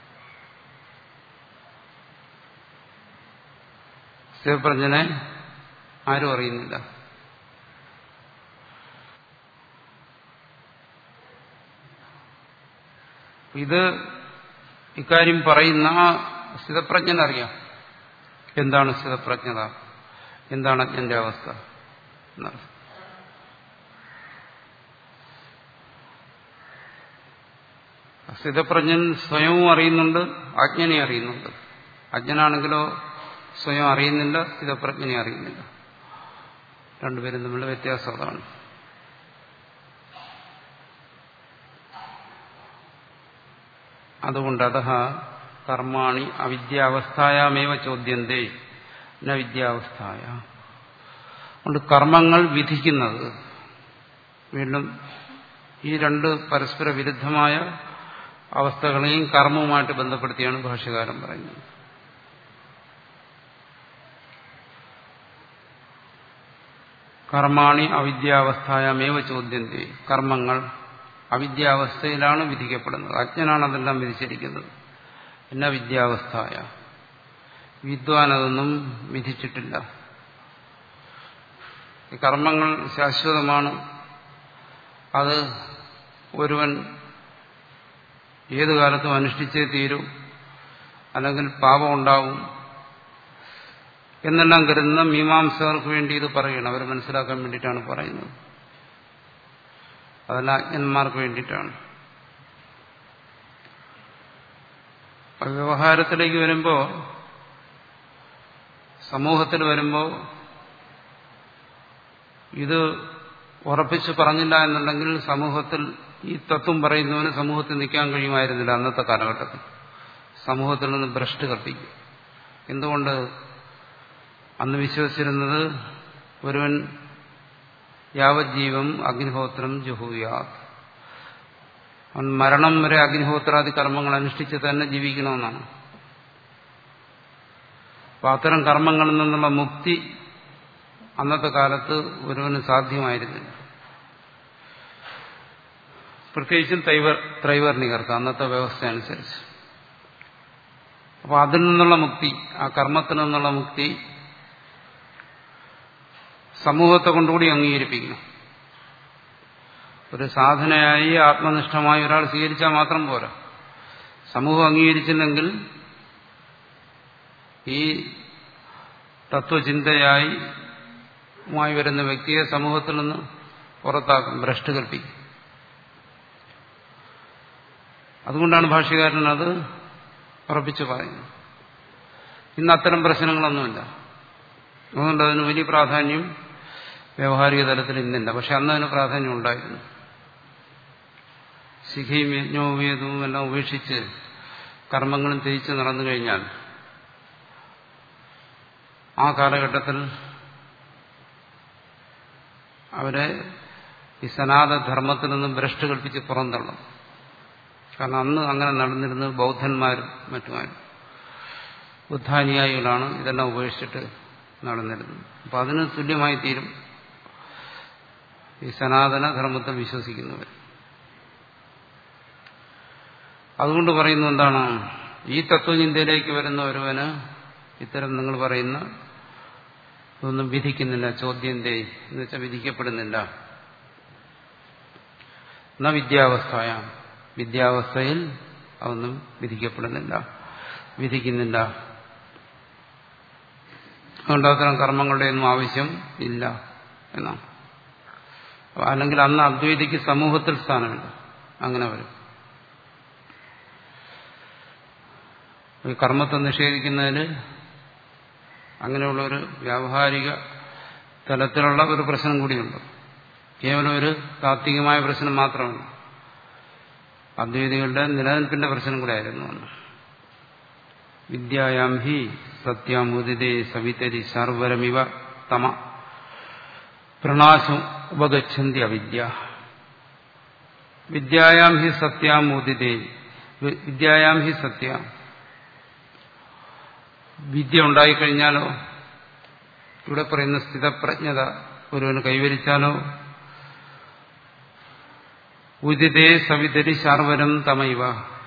സ്ഥിതപ്രജ്ഞനെ ആരും അറിയുന്നില്ല ഇത് ഇക്കാര്യം പറയുന്ന സ്ഥിതപ്രജ്ഞനറിയാം എന്താണ് സ്ഥിതപ്രജ്ഞത എന്താണ് അജ്ഞന്റെ അവസ്ഥ എന്നർത്ഥം സ്ഥിതപ്രജ്ഞൻ സ്വയവും അറിയുന്നുണ്ട് അജ്ഞനെ അറിയുന്നുണ്ട് അജ്ഞനാണെങ്കിലോ സ്വയം അറിയുന്നില്ല സ്ഥിതപ്രജ്ഞനെ അറിയുന്നില്ല രണ്ടുപേരും തമ്മിലുള്ള വ്യത്യാസം അതാണ് അതുകൊണ്ട് അത കർമാണി അവിദ്യാവസ്ഥായാമേവ ചോദ്യന്തേ ന വിദ്യാവസ്ഥായ അതുകൊണ്ട് കർമ്മങ്ങൾ വിധിക്കുന്നത് വീണ്ടും ഈ രണ്ട് പരസ്പര വിരുദ്ധമായ അവസ്ഥകളെയും കർമ്മവുമായിട്ട് ബന്ധപ്പെടുത്തിയാണ് ഭാഷ്യകാരൻ പറയുന്നത് കർമാണി അവിദ്യാവസ്ഥായമേവ ചോദ്യന്തേ കർമ്മങ്ങൾ അവിദ്യാവസ്ഥയിലാണ് വിധിക്കപ്പെടുന്നത് അജ്ഞനാണ് അതെല്ലാം വിധിച്ചിരിക്കുന്നത് എന്നാ വിദ്യാവസ്ഥായ വിദ്വാൻ അതൊന്നും വിധിച്ചിട്ടില്ല ഈ കർമ്മങ്ങൾ ശാശ്വതമാണ് അത് ഒരുവൻ ഏതു കാലത്തും അനുഷ്ഠിച്ചേ തീരൂ അല്ലെങ്കിൽ പാപം ഉണ്ടാവും എന്നെല്ലാം കരുതുന്ന മീമാംസകർക്ക് വേണ്ടി ഇത് പറയണം അവർ മനസ്സിലാക്കാൻ വേണ്ടിയിട്ടാണ് പറയുന്നത് അതല്ല അജ്ഞന്മാർക്ക് വേണ്ടിയിട്ടാണ് വ്യവഹാരത്തിലേക്ക് വരുമ്പോൾ സമൂഹത്തിൽ വരുമ്പോൾ ഇത് ഉറപ്പിച്ച് പറഞ്ഞില്ല എന്നുണ്ടെങ്കിൽ സമൂഹത്തിൽ ഈ തത്വം പറയുന്നവന് സമൂഹത്തിൽ നിൽക്കാൻ കഴിയുമായിരുന്നില്ല അന്നത്തെ കാലഘട്ടത്തിൽ സമൂഹത്തിൽ നിന്ന് ഭ്രഷ്ട് കത്തിക്കും എന്തുകൊണ്ട് അന്ന് വിശ്വസിച്ചിരുന്നത് ഒരുവൻ യാവജ്ജീവം അഗ്നിഹോത്രം ജുഹൂയാത് അവൻ മരണം വരെ അഗ്നിഹോത്രാദി കർമ്മങ്ങൾ അനുഷ്ഠിച്ച് തന്നെ ജീവിക്കണമെന്നാണ് അപ്പൊ അത്തരം കർമ്മങ്ങളിൽ നിന്നുള്ള മുക്തി അന്നത്തെ കാലത്ത് ഒരുവന് സാധ്യമായിരുന്നില്ല പ്രത്യേകിച്ചും തൈവർ ത്രൈവർണികർക്ക് അന്നത്തെ വ്യവസ്ഥ അനുസരിച്ച് അപ്പൊ അതിൽ നിന്നുള്ള മുക്തി ആ കർമ്മത്തിൽ നിന്നുള്ള മുക്തി സമൂഹത്തെ കൊണ്ടുകൂടി അംഗീകരിപ്പിക്കണം ഒരു സാധനയായി ആത്മനിഷ്ഠമായി ഒരാൾ സ്വീകരിച്ചാൽ മാത്രം പോരാ സമൂഹം അംഗീകരിച്ചില്ലെങ്കിൽ ഈ തത്വചിന്തയായി മായി വരുന്ന വ്യക്തിയെ സമൂഹത്തിൽ നിന്ന് പുറത്താക്കും ഭ്രഷ്ട് കൽപ്പിക്കും അതുകൊണ്ടാണ് ഭാഷ്യകാരൻ അത് ഉറപ്പിച്ചു പറയുന്നത് ഇന്ന് അത്തരം പ്രശ്നങ്ങളൊന്നുമില്ല അതുകൊണ്ട് അതിന് വലിയ പ്രാധാന്യം വ്യവഹാരിക തലത്തിൽ ഇന്നില്ല പക്ഷെ അന്ന് അതിന് പ്രാധാന്യം ഉണ്ടായിരുന്നു ശിഖയും യജ്ഞോപേതവും എല്ലാം ഉപേക്ഷിച്ച് കർമ്മങ്ങളും തിരിച്ചു നടന്നു കഴിഞ്ഞാൽ ആ കാലഘട്ടത്തിൽ അവരെ ഈ സനാതധർമ്മത്തിൽ നിന്നും ഭ്രഷ്ട് കൽപ്പിച്ച് പുറന്തള്ളും കാരണം അന്ന് അങ്ങനെ നടന്നിരുന്നത് ബൗദ്ധന്മാരും മറ്റുമാരും ബുദ്ധാനുയായികളാണ് ഇതെല്ലാം ഉപേക്ഷിച്ചിട്ട് നടന്നിരുന്നത് അപ്പൊ അതിന് തുല്യമായി തീരും ഈ സനാതന ധർമ്മത്തിൽ വിശ്വസിക്കുന്നവർ അതുകൊണ്ട് പറയുന്നു എന്താണ് ഈ തത്വചിന്തയിലേക്ക് വരുന്ന ഒരുവന് ഇത്തരം നിങ്ങൾ പറയുന്ന ഇതൊന്നും വിധിക്കുന്നില്ല ചോദ്യന്റെ എന്ന് വെച്ചാൽ വിധിക്കപ്പെടുന്നില്ല എന്നാ വിദ്യാവസ്ഥയ വിദ്യാവസ്ഥയിൽ അതൊന്നും വിധിക്കപ്പെടുന്നില്ല വിധിക്കുന്നില്ല അതുകൊണ്ട് അത്തരം കർമ്മങ്ങളുടെ ഒന്നും ആവശ്യം ഇല്ല എന്നാണ് അല്ലെങ്കിൽ അന്ന് അദ്വൈതിക്ക് സമൂഹത്തിൽ സ്ഥാനമില്ല അങ്ങനെ വരും ഈ കർമ്മത്തെ നിഷേധിക്കുന്നതിന് അങ്ങനെയുള്ള ഒരു വ്യാവഹാരിക തലത്തിലുള്ള ഒരു പ്രശ്നം കൂടിയുണ്ട് കേവലം ഒരു താത്വികമായ പ്രശ്നം മാത്രമല്ല അദ്വൈതികളുടെ നിലനിൽപ്പിന്റെ പ്രശ്നം കൂടെ ആയിരുന്നു അന്ന് വിദ്യായാം ഹി സത്യാമുദിതേ സവിതരി സർവരമിവ തമ പ്രണാശം ഉപഗച്ഛന്തി അവിദ്യ വിദ്യായാം ഹി സത്യാമുദിതേ വിദ്യായാം ഹി സത്യ വിദ്യ ഉണ്ടായിക്കഴിഞ്ഞാലോ ഇവിടെ പറയുന്ന സ്ഥിതപ്രജ്ഞത ഒരുവന് കൈവരിച്ചാലോ ഉദിതേ സവിതരി ശാർവരം തമൈവ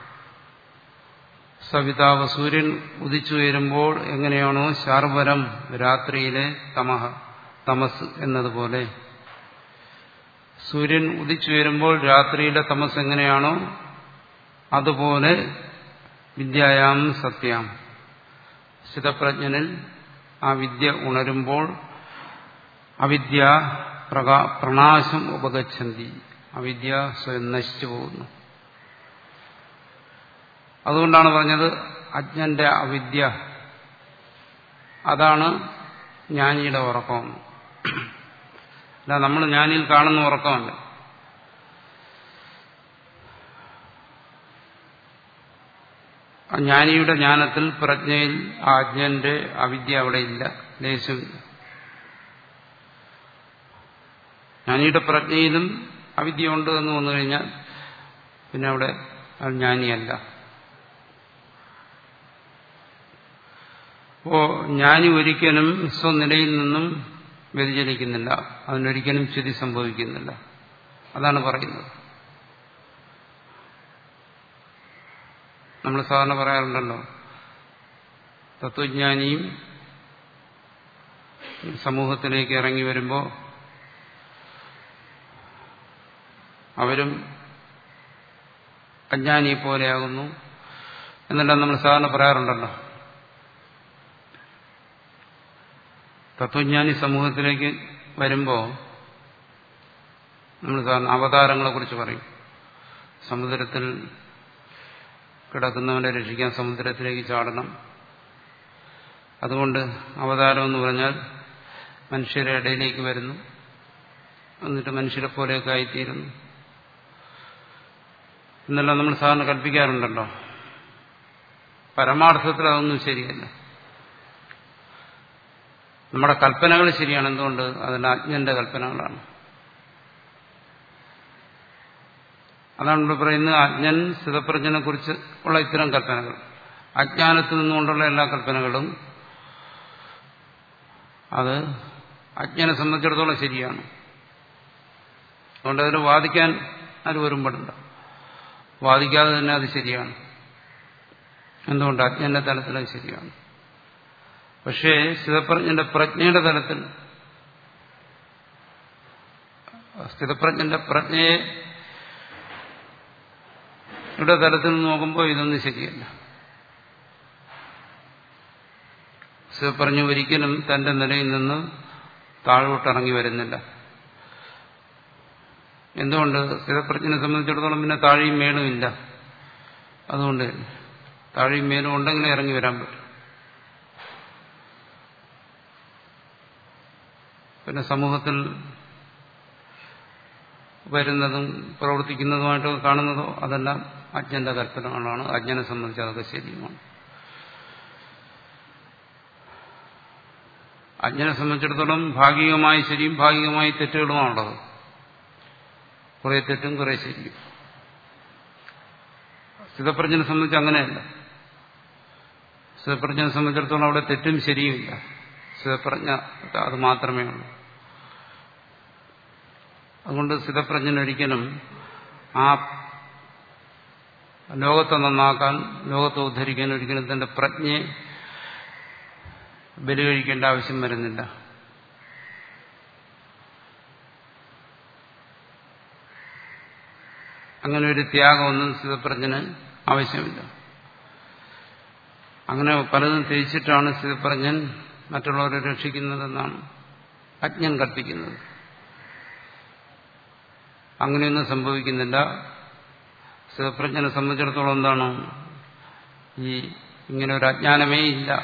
സവിതാവ് സൂര്യൻ ഉദിച്ചു വരുമ്പോൾ എങ്ങനെയാണോ ശാർവരം രാത്രിയിലെ തമഹ തമസ് എന്നതുപോലെ സൂര്യൻ ഉദിച്ചു വരുമ്പോൾ രാത്രിയിലെ തമസ് എങ്ങനെയാണോ അതുപോലെ വിദ്യായാം സത്യം സ്ഥിതപ്രജ്ഞനിൽ ആ വിദ്യ ഉണരുമ്പോൾ അവിദ്യ പ്രകാ പ്രണാശം ഉപഗച്ഛന്തി അവിദ്യ സ്വയം നശിച്ചു പോകുന്നു അതുകൊണ്ടാണ് പറഞ്ഞത് അജ്ഞന്റെ അവിദ്യ അതാണ് ജ്ഞാനിയുടെ ഉറക്കം അല്ല നമ്മൾ ജ്ഞാനിയിൽ കാണുന്ന ഉറക്കമല്ല ആ ജ്ഞാനിയുടെ ജ്ഞാനത്തിൽ പ്രജ്ഞയിൽ ആ അജ്ഞന്റെ അവിദ്യ അവിടെ ഇല്ല ലേശമില്ല ജ്ഞാനിയുടെ പ്രജ്ഞയിലും അവിദ്യ ഉണ്ട് എന്ന് വന്നു കഴിഞ്ഞാൽ പിന്നെ അവിടെ അത് ജ്ഞാനിയല്ല അപ്പോ ജ്ഞാനി ഒരിക്കലും സ്വനിലയിൽ നിന്നും വ്യതിചലിക്കുന്നില്ല അതിനൊരിക്കലും ചുതി സംഭവിക്കുന്നില്ല അതാണ് പറയുന്നത് നമ്മൾ സാധാരണ പറയാറുണ്ടല്ലോ തത്വജ്ഞാനിയും സമൂഹത്തിലേക്ക് ഇറങ്ങി വരുമ്പോൾ അവരും അജ്ഞാനിയെ പോലെയാകുന്നു എന്നെല്ലാം നമ്മൾ സാധാരണ പറയാറുണ്ടല്ലോ തത്വജ്ഞാനി സമൂഹത്തിലേക്ക് വരുമ്പോൾ നമ്മൾ സാധാരണ അവതാരങ്ങളെക്കുറിച്ച് പറയും സമുദ്രത്തിൽ കിടക്കുന്നവനെ രക്ഷിക്കാൻ സമുദ്രത്തിലേക്ക് ചാടണം അതുകൊണ്ട് അവതാരം എന്ന് പറഞ്ഞാൽ മനുഷ്യരുടെ ഇടയിലേക്ക് വരുന്നു എന്നിട്ട് മനുഷ്യരെ പോലെയൊക്കെ ആയിത്തീരുന്നു എന്നെല്ലാം നമ്മൾ സാധാരണ കൽപ്പിക്കാറുണ്ടല്ലോ പരമാർത്ഥത്തിൽ അതൊന്നും ശരിയല്ല നമ്മുടെ കൽപ്പനകൾ ശരിയാണ് എന്തുകൊണ്ട് അതിന് അജ്ഞന്റെ കൽപ്പനകളാണ് അതാണ് ഇവിടെ പറയുന്നത് അജ്ഞൻ സ്ഥിതപ്രജ്ഞനെ കുറിച്ച് ഉള്ള ഇത്തരം കൽപ്പനകൾ അജ്ഞാനത്തിൽ നിന്നുകൊണ്ടുള്ള എല്ലാ കൽപ്പനകളും അത് അജ്ഞനെ സംബന്ധിച്ചിടത്തോളം ശരിയാണ് അതുകൊണ്ട് അതിന് വാദിക്കാൻ ആരും ഒരുമ്പെടണ്ട വാദിക്കാതെ തന്നെ അത് ശരിയാണ് എന്തുകൊണ്ട് അജ്ഞന്റെ തലത്തിൽ അത് ശരിയാണ് പക്ഷേ സ്ഥിതപ്രജ്ഞന്റെ പ്രജ്ഞയുടെ തലത്തിൽ സ്ഥിതപ്രജ്ഞന്റെ പ്രജ്ഞയെ ഇവിടെ തലത്തിൽ നോക്കുമ്പോൾ ഇതൊന്നും ശരിയല്ല സ്ഥിതപ്രജ്ഞ ഒരിക്കലും തന്റെ നിലയിൽ നിന്ന് താഴോട്ടിറങ്ങി വരുന്നില്ല എന്തുകൊണ്ട് സ്ഥിതപ്രജ്ഞനെ സംബന്ധിച്ചിടത്തോളം പിന്നെ താഴെയും മേളും ഇല്ല അതുകൊണ്ട് താഴെയും മേലും ഉണ്ടെങ്കിലേ ഇറങ്ങി വരാൻ പറ്റും പിന്നെ സമൂഹത്തിൽ വരുന്നതും പ്രവർത്തിക്കുന്നതുമായിട്ടൊക്കെ കാണുന്നതോ അതെല്ലാം അജ്ഞന്റെ കൽപ്പനകളാണ് അജ്ഞനെ സംബന്ധിച്ച് അതൊക്കെ ശരിയുമാണ് അജ്ഞനെ സംബന്ധിച്ചിടത്തോളം ഭാഗികമായി ശരിയും ഭാഗികമായി തെറ്റുകളുമാണുള്ളത് കുറെ തെറ്റും കുറെ ശരിയും സ്ഥിതപ്രജ്ഞനെ സംബന്ധിച്ച് അങ്ങനെയല്ല സ്ഥിതപ്രജ്ഞനെ സംബന്ധിച്ചിടത്തോളം അവിടെ തെറ്റും ശരിയുമില്ല സ്ഥിതപ്രജ്ഞ അത് മാത്രമേ ഉള്ളൂ അതുകൊണ്ട് സ്ഥിതപ്രജ്ഞനൊരിക്കലും ആ ലോകത്തെ നന്നാക്കാൻ ലോകത്തെ ഉദ്ധരിക്കാൻ ഒരിക്കലും തന്റെ പ്രജ്ഞയെ ബലി കഴിക്കേണ്ട ആവശ്യം വരുന്നില്ല അങ്ങനെ ഒരു ത്യാഗമൊന്നും സ്ഥിതപ്രജ്ഞന് ആവശ്യമില്ല അങ്ങനെ പലതും ത്യജിച്ചിട്ടാണ് സ്ഥിതപ്രജ്ഞൻ മറ്റുള്ളവരെ രക്ഷിക്കുന്നതെന്നാണ് അജ്ഞൻ കൽപ്പിക്കുന്നത് അങ്ങനെയൊന്നും സംഭവിക്കുന്നില്ല സ്ഥിതപ്രജ്ഞനെ സംബന്ധിച്ചിടത്തോളം എന്താണ് ഈ ഇങ്ങനെ ഒരു അജ്ഞാനമേ ഇല്ല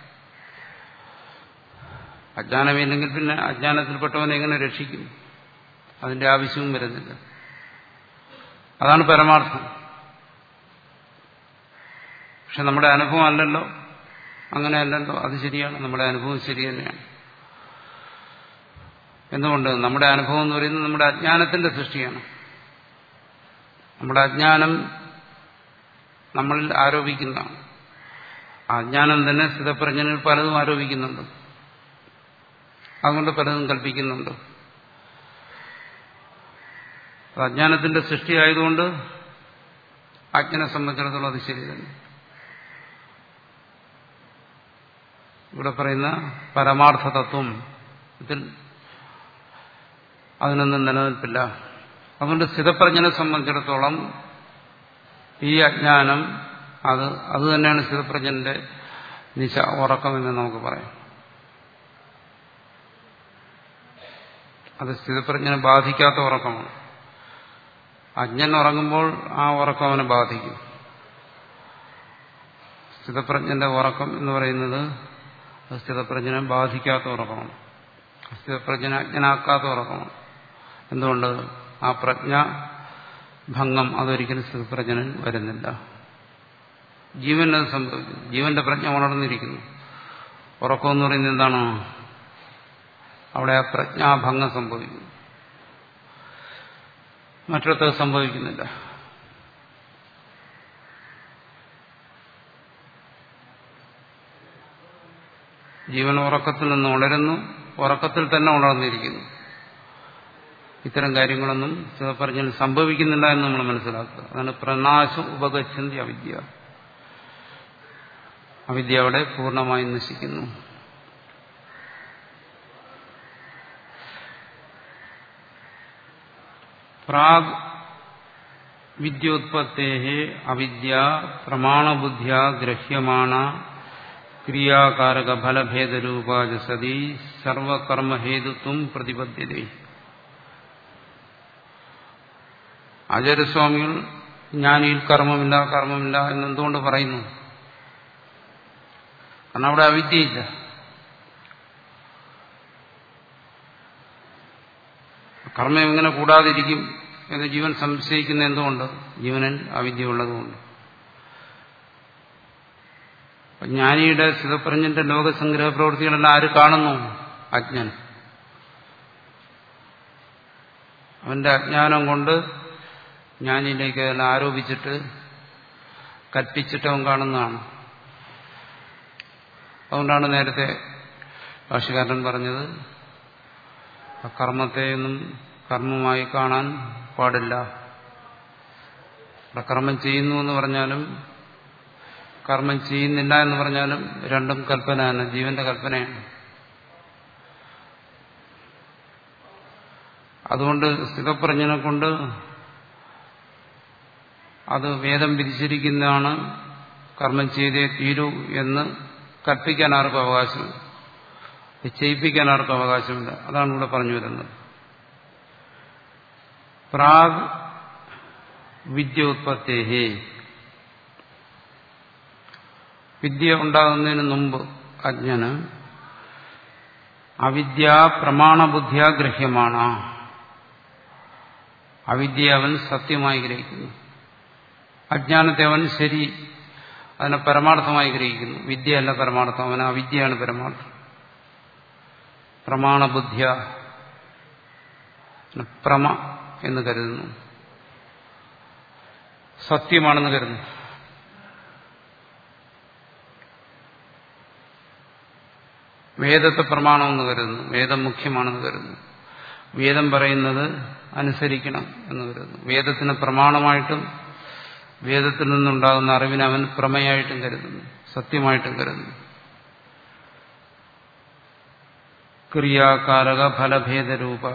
അജ്ഞാനമില്ലെങ്കിൽ പിന്നെ അജ്ഞാനത്തിൽപ്പെട്ടവനെ എങ്ങനെ രക്ഷിക്കും അതിന്റെ ആവശ്യവും വരുന്നില്ല അതാണ് പരമാർത്ഥം പക്ഷെ നമ്മുടെ അനുഭവം അല്ലല്ലോ അങ്ങനെയല്ലല്ലോ അത് ശരിയാണ് നമ്മുടെ അനുഭവം ശരി തന്നെയാണ് എന്തുകൊണ്ട് നമ്മുടെ അനുഭവം എന്ന് പറയുന്നത് നമ്മുടെ അജ്ഞാനത്തിന്റെ സൃഷ്ടിയാണ് നമ്മുടെ അജ്ഞാനം നമ്മളിൽ ആരോപിക്കുന്നതാണ് അജ്ഞാനം തന്നെ സ്ഥിതപ്രജ്ഞനിൽ പലതും ആരോപിക്കുന്നുണ്ട് അതുകൊണ്ട് പലതും കൽപ്പിക്കുന്നുണ്ട് അജ്ഞാനത്തിന്റെ സൃഷ്ടിയായതുകൊണ്ട് അജ്ഞനെ സംബന്ധിച്ചിടത്തോളം അത് ശരി തന്നെ ഇവിടെ പറയുന്ന പരമാർത്ഥ തത്വം ഇതിൽ അതിനൊന്നും നിലനിൽപ്പില്ല അതുകൊണ്ട് സ്ഥിതപ്രജ്ഞനെ സംബന്ധിച്ചിടത്തോളം ഈ അജ്ഞാനം അത് അത് തന്നെയാണ് സ്ഥിതപ്രജ്ഞന്റെ നിശ ഉറക്കം എന്ന് നമുക്ക് പറയാം അത് സ്ഥിതപ്രജ്ഞനെ ബാധിക്കാത്ത ഉറക്കമാണ് അജ്ഞൻ ഉറങ്ങുമ്പോൾ ആ ഉറക്കം അവനെ ബാധിക്കും സ്ഥിതപ്രജ്ഞന്റെ ഉറക്കം എന്ന് പറയുന്നത് സ്ഥിതപ്രജ്ഞനെ ബാധിക്കാത്ത ഉറക്കമാണ് സ്ഥിതപ്രജ്ഞനെ അജ്ഞനാക്കാത്ത ഉറക്കമാണ് എന്തുകൊണ്ട് ആ പ്രജ്ഞ ഭംഗം അതൊരിക്കലും സ്ഥിതപ്രജ്ഞനിൽ വരുന്നില്ല ജീവനത് സംഭവിക്കുന്നു ജീവന്റെ പ്രജ്ഞ ഉണർന്നിരിക്കുന്നു ഉറക്കം എന്ന് പറയുന്നത് എന്താണ് അവിടെ ആ പ്രജ്ഞാഭംഗം സംഭവിക്കുന്നു മറ്റിടത്ത് സംഭവിക്കുന്നില്ല ജീവൻ ഉറക്കത്തിൽ നിന്ന് ഉണരുന്നു ഉറക്കത്തിൽ തന്നെ ഉണർന്നിരിക്കുന്നു ഇത്തരം കാര്യങ്ങളൊന്നും ശിവപറഞ്ഞാൽ സംഭവിക്കുന്നില്ല എന്ന് നമ്മൾ മനസ്സിലാക്കുക അതാണ് പ്രനാശം ഉപഗച്ഛന്തി അവിദ്യ അവിദ്യ അവിടെ പൂർണ്ണമായി നശിക്കുന്നു പ്രാഗ് വിദ്യോത്പത്തേ അവിദ്യ പ്രമാണബുദ്ധ്യ ഗ്രഹ്യമാണ ക്രിയാകാരക ഫലഭേദരൂപാജ സതി സർവകർമ്മഹേതുത്വം പ്രതിപദ്ധ്യത ആചാര്യസ്വാമികൾ ജ്ഞാനിയിൽ കർമ്മമില്ല കർമ്മമില്ല എന്നെന്തുകൊണ്ട് പറയുന്നു കാരണം അവിടെ അവിദ്യയില്ല കർമ്മം എങ്ങനെ കൂടാതിരിക്കും എന്ന് ജീവൻ സംശയിക്കുന്ന എന്തുകൊണ്ട് ജീവനിൽ അവിദ്യ ഉള്ളതുകൊണ്ട് ജ്ഞാനിയുടെ ശിവപ്രഞ്ഞന്റെ ലോകസംഗ്രഹ പ്രവൃത്തികളെല്ലാം ആര് കാണുന്നു അജ്ഞൻ അവന്റെ അജ്ഞാനം കൊണ്ട് ജ്ഞാനിയിലേക്ക് അതെല്ലാം ആരോപിച്ചിട്ട് കൽപ്പിച്ചിട്ട് അവൻ കാണുന്നതാണ് അതുകൊണ്ടാണ് നേരത്തെ ഭാഷകാരൻ പറഞ്ഞത് കർമ്മത്തെയൊന്നും കർമ്മമായി കാണാൻ പാടില്ല ഇവിടെ കർമ്മം ചെയ്യുന്നു എന്ന് പറഞ്ഞാലും കർമ്മം ചെയ്യുന്നില്ല എന്ന് പറഞ്ഞാലും രണ്ടും കൽപ്പനയാണ് ജീവന്റെ കൽപ്പനയാണ് അതുകൊണ്ട് സ്ഥിതപ്രജ്ഞനെ കൊണ്ട് അത് വേദം വിധിച്ചിരിക്കുന്നതാണ് കർമ്മം ചെയ്തേ തീരൂ എന്ന് കൽപ്പിക്കാൻ ആർക്കും അവകാശമില്ല ചെയ്യിപ്പിക്കാൻ ആർക്കും അവകാശമില്ല അതാണ് ഇവിടെ പറഞ്ഞു വരുന്നത് പ്രാഗ് വിദ്യ ഉത്പത്തേഹേ വിദ്യ ഉണ്ടാകുന്നതിന് മുമ്പ് അജ്ഞന് അവിദ്യ പ്രമാണബുദ്ധിയ ഗ്രഹ്യമാണ് അവിദ്യ അവൻ സത്യമായി ഗ്രഹിക്കുന്നു അജ്ഞാനത്തെ അവൻ ശരി അതിനെ പരമാർത്ഥമായി ഗ്രഹിക്കുന്നു വിദ്യയല്ല പരമാർത്ഥം അവൻ അവിദ്യയാണ് പരമാർത്ഥം പ്രമാണബുദ്ധിയ പ്രമ എന്ന് കരുതുന്നു സത്യമാണെന്ന് കരുതുന്നു വേദത്തെ പ്രമാണമെന്ന് കരുതുന്നു വേദം മുഖ്യമാണെന്ന് കരുതുന്നു വേദം പറയുന്നത് അനുസരിക്കണം എന്ന് കരുതുന്നു വേദത്തിന് പ്രമാണമായിട്ടും വേദത്തിൽ നിന്നുണ്ടാകുന്ന അറിവിനെ അവൻ പ്രമേയായിട്ടും കരുതുന്നു സത്യമായിട്ടും കരുതുന്നു ക്രിയാകാരക ഫലഭേദരൂപ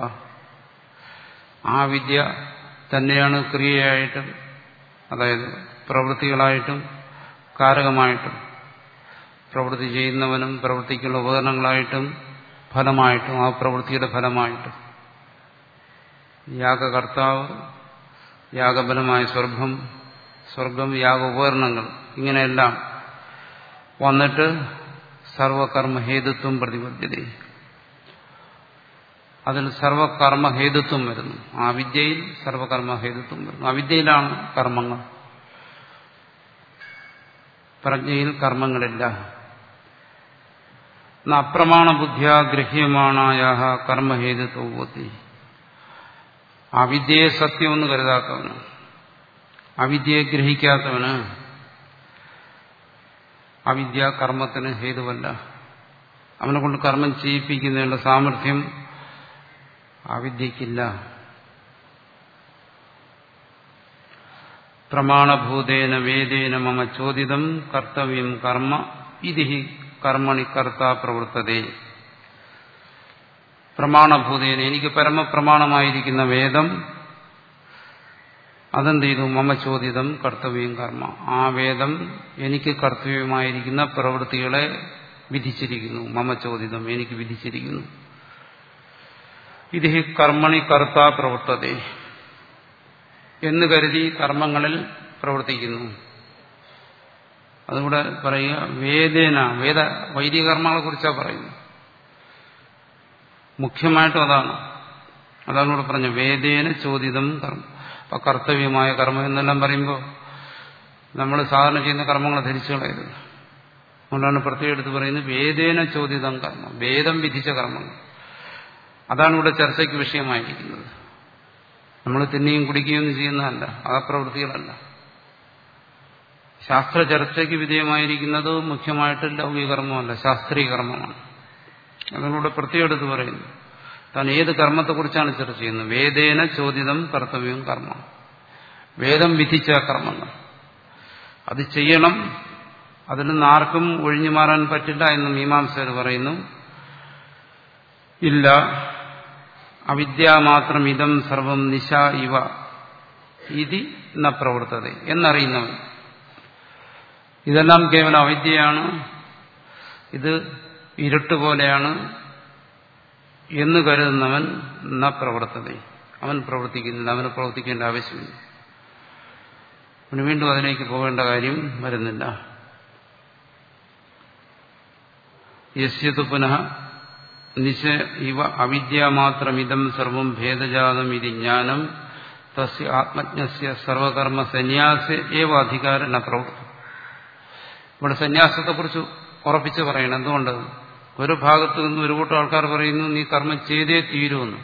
ആ വിദ്യ തന്നെയാണ് ക്രിയയായിട്ടും അതായത് പ്രവൃത്തികളായിട്ടും കാരകമായിട്ടും പ്രവൃത്തി ചെയ്യുന്നവനും പ്രവൃത്തിക്കുള്ള ഉപകരണങ്ങളായിട്ടും ഫലമായിട്ടും ആ പ്രവൃത്തിയുടെ ഫലമായിട്ടും യാഗകർത്താവ് യാഗബലമായ സ്വർഗം സ്വർഗം യാഗ ഉപകരണങ്ങൾ ഇങ്ങനെയെല്ലാം വന്നിട്ട് സർവകർമ്മഹേതുത്വം പ്രതിബദ്ധത അതിൽ സർവകർമ്മഹേതുത്വം വരുന്നു ആ വിദ്യയിൽ സർവകർമ്മഹേതുത്വം വരുന്നു അവിദ്യയിലാണ് കർമ്മങ്ങൾ പ്രജ്ഞയിൽ കർമ്മങ്ങളില്ല അപ്രമാണ ബുദ്ധിയ ഗ്രഹ്യമാണായ കർമ്മഹേതുത്വബോധി അവിദ്യയെ സത്യമെന്ന് കരുതാത്തവന് അവിദ്യയെ ഗ്രഹിക്കാത്തവന് അവിദ്യ കർമ്മത്തിന് ഹേതുവല്ല അവനെ കൊണ്ട് കർമ്മം ചെയ്യിപ്പിക്കുന്നതിനുള്ള സാമർഥ്യം അവിദ്യക്കില്ല പ്രമാണഭൂതേന വേദേന മമ ചോദിതം കർത്തവ്യം കർമ്മ ഇതി കർമ്മണി കർത്ത പ്രവർത്തതേ പ്രമാണഭൂതേന എനിക്ക് പരമപ്രമാണമായിരിക്കുന്ന വേദം അതെന്ത് ചെയ്തു മമ ചോദിതം കർത്തവ്യം കർമ്മ ആ വേദം എനിക്ക് കർത്തവ്യമായിരിക്കുന്ന പ്രവൃത്തികളെ വിധിച്ചിരിക്കുന്നു മമ ചോദിതം എനിക്ക് വിധിച്ചിരിക്കുന്നു ഇത് കർമ്മണി കർത്ത പ്രവർത്തതേ എന്ന് കരുതി കർമ്മങ്ങളിൽ പ്രവർത്തിക്കുന്നു അതുകൂടെ പറയുക വേദേന വേദ വൈദിക കർമ്മങ്ങളെ കുറിച്ചാണ് പറയുന്നത് മുഖ്യമായിട്ടും അതാണ് അതാണ് ഇവിടെ പറഞ്ഞത് വേദേന ചോദിതം കർമ്മം അപ്പൊ കർത്തവ്യമായ കർമ്മം എന്നെല്ലാം പറയുമ്പോൾ നമ്മൾ സാധാരണ ചെയ്യുന്ന കർമ്മങ്ങളെ ധരിച്ചു കളയരുത് അതുകൊണ്ടാണ് പ്രത്യേകം എടുത്ത് പറയുന്നത് വേദേന ചോദിതം കർമ്മം വേദം വിധിച്ച കർമ്മങ്ങൾ അതാണ് ഇവിടെ ചർച്ചയ്ക്ക് വിഷയമായിരിക്കുന്നത് നമ്മൾ തിന്നുകയും കുടിക്കുകയും ഒന്നും ചെയ്യുന്നതല്ല ആ പ്രവൃത്തികളല്ല ശാസ്ത്ര ചർച്ചയ്ക്ക് വിധേയമായിരിക്കുന്നത് മുഖ്യമായിട്ട് ലൗകിക കർമ്മമല്ല ശാസ്ത്രീയ കർമ്മമാണ് അതിലൂടെ പ്രത്യേകം എടുത്ത് പറയുന്നു താൻ ഏത് കർമ്മത്തെക്കുറിച്ചാണ് ചർച്ച ചെയ്യുന്നത് വേദേന ചോദിതം കർത്തവ്യം കർമ്മം വേദം വിധിച്ച കർമ്മങ്ങൾ അത് ചെയ്യണം അതിൽ നിന്ന് ആർക്കും ഒഴിഞ്ഞു മാറാൻ പറ്റില്ല എന്ന് മീമാംസകർ പറയുന്നു ഇല്ല അവിദ്യാമാത്രം ഇതം സർവം നിശ ഇവ ഇതി ന പ്രവർത്തത എന്നറിയുന്നവൻ ഇതെല്ലാം കേവലം അവിദ്യയാണ് ഇത് ഇരുട്ട് പോലെയാണ് എന്ന് കരുതുന്നവൻ ന പ്രവർത്തത അവൻ പ്രവർത്തിക്കുന്നില്ല അവന് പ്രവർത്തിക്കേണ്ട ആവശ്യമില്ല അവന് വീണ്ടും അതിലേക്ക് പോകേണ്ട കാര്യം വരുന്നില്ല യസ്യതു പുനഃ നിശ ഇവ അവിദ്യാമാത്രമിതം സർവം ഭേദജാതം ഇത് ജ്ഞാനം തസ്യ ആത്മജ്ഞസ്യ സർവകർമ്മ സന്യാസ ഏവ അധികാരം ന പ്രവർത്തനം ഇവിടെ സന്യാസത്തെക്കുറിച്ച് ഉറപ്പിച്ച് പറയണം എന്തുകൊണ്ട് ഒരു ഭാഗത്ത് നിന്ന് ഒരു കൂട്ടം ആൾക്കാർ പറയുന്നു നീ കർമ്മം ചെയ്തേ തീരുമെന്ന്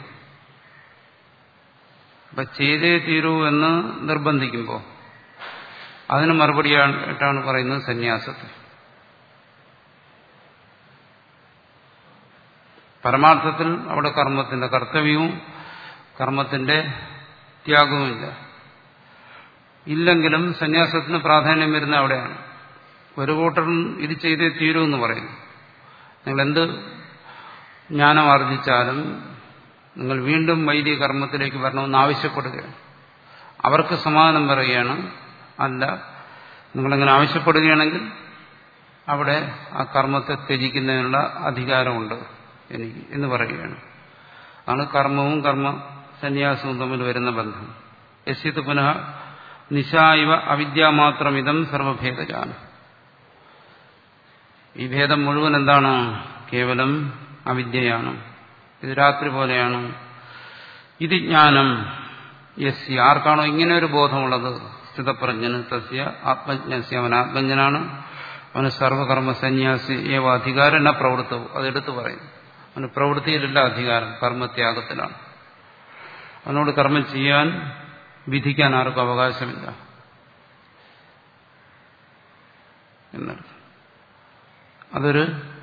അപ്പൊ ചെയ്തേ തീരൂ എന്ന് നിർബന്ധിക്കുമ്പോൾ അതിന് മറുപടിയായിട്ടാണ് പറയുന്നത് സന്യാസത്തെ പരമാർത്ഥത്തിൽ അവിടെ കർമ്മത്തിന്റെ കർത്തവ്യവും കർമ്മത്തിന്റെ ത്യാഗവുമില്ല ഇല്ലെങ്കിലും സന്യാസത്തിന് പ്രാധാന്യം വരുന്ന അവിടെയാണ് ഒരു കൂട്ടർ ഇത് ചെയ്തേ തീരൂ എന്ന് പറയുന്നു നിങ്ങൾ എന്ത് ജ്ഞാനം ആർജിച്ചാലും നിങ്ങൾ വീണ്ടും വൈദിക കർമ്മത്തിലേക്ക് വരണമെന്ന് ആവശ്യപ്പെടുകയാണ് അവർക്ക് സമാധാനം പറയുകയാണ് അല്ല നിങ്ങളങ്ങനെ ആവശ്യപ്പെടുകയാണെങ്കിൽ അവിടെ ആ കർമ്മത്തെ ത്യജിക്കുന്നതിനുള്ള അധികാരമുണ്ട് എനിക്ക് എന്ന് പറയുകയാണ് ആണ് കർമ്മവും കർമ്മ സന്യാസവും തമ്മിൽ വരുന്ന ബന്ധം യസ്യത് പുനഃ നിശായിവ അവിദ്യാമാത്രമിതം സർവഭേദജാനം ഈ ഭേദം മുഴുവൻ എന്താണ് കേവലം അവിദ്യയാണ് ഇത് രാത്രി പോലെയാണ് ഇത് ജ്ഞാനം യസ്യ ആർക്കാണോ ഇങ്ങനെ ഒരു ബോധമുള്ളത് സ്ഥിതപ്രജ്ഞന് തസ്യ ആത്മജ്ഞസ്യ അവൻ ആത്മജ്ഞനാണ് അവന് സർവകർമ്മ സന്യാസി ഏവ അധികാരം എന്ന പ്രവൃത്തവും അതെടുത്ത് പറയും അവന് പ്രവൃത്തിയിലല്ല അധികാരം കർമ്മത്യാഗത്തിലാണ് അവനോട് കർമ്മം ചെയ്യാൻ വിധിക്കാൻ ആർക്കും അവകാശമില്ല എന്നർത്ഥം അതൊരു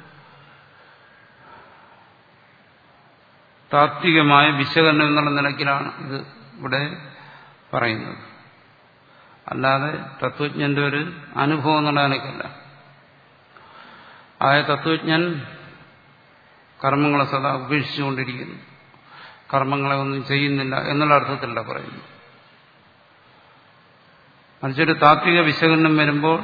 താത്വികമായ വിശകലനം എന്നുള്ള നിലയ്ക്കിലാണ് ഇത് ഇവിടെ പറയുന്നത് അല്ലാതെ തത്വജ്ഞന്റെ ഒരു അനുഭവം എന്നുള്ള നിലയ്ക്കല്ല ആയ തത്വജ്ഞൻ കർമ്മങ്ങളെ സദാ ഉപേക്ഷിച്ചുകൊണ്ടിരിക്കുന്നു കർമ്മങ്ങളെ ഒന്നും ചെയ്യുന്നില്ല എന്നുള്ള അർത്ഥത്തിലല്ല പറയുന്നു മറിച്ചൊരു താത്വിക വിശകലനം വരുമ്പോൾ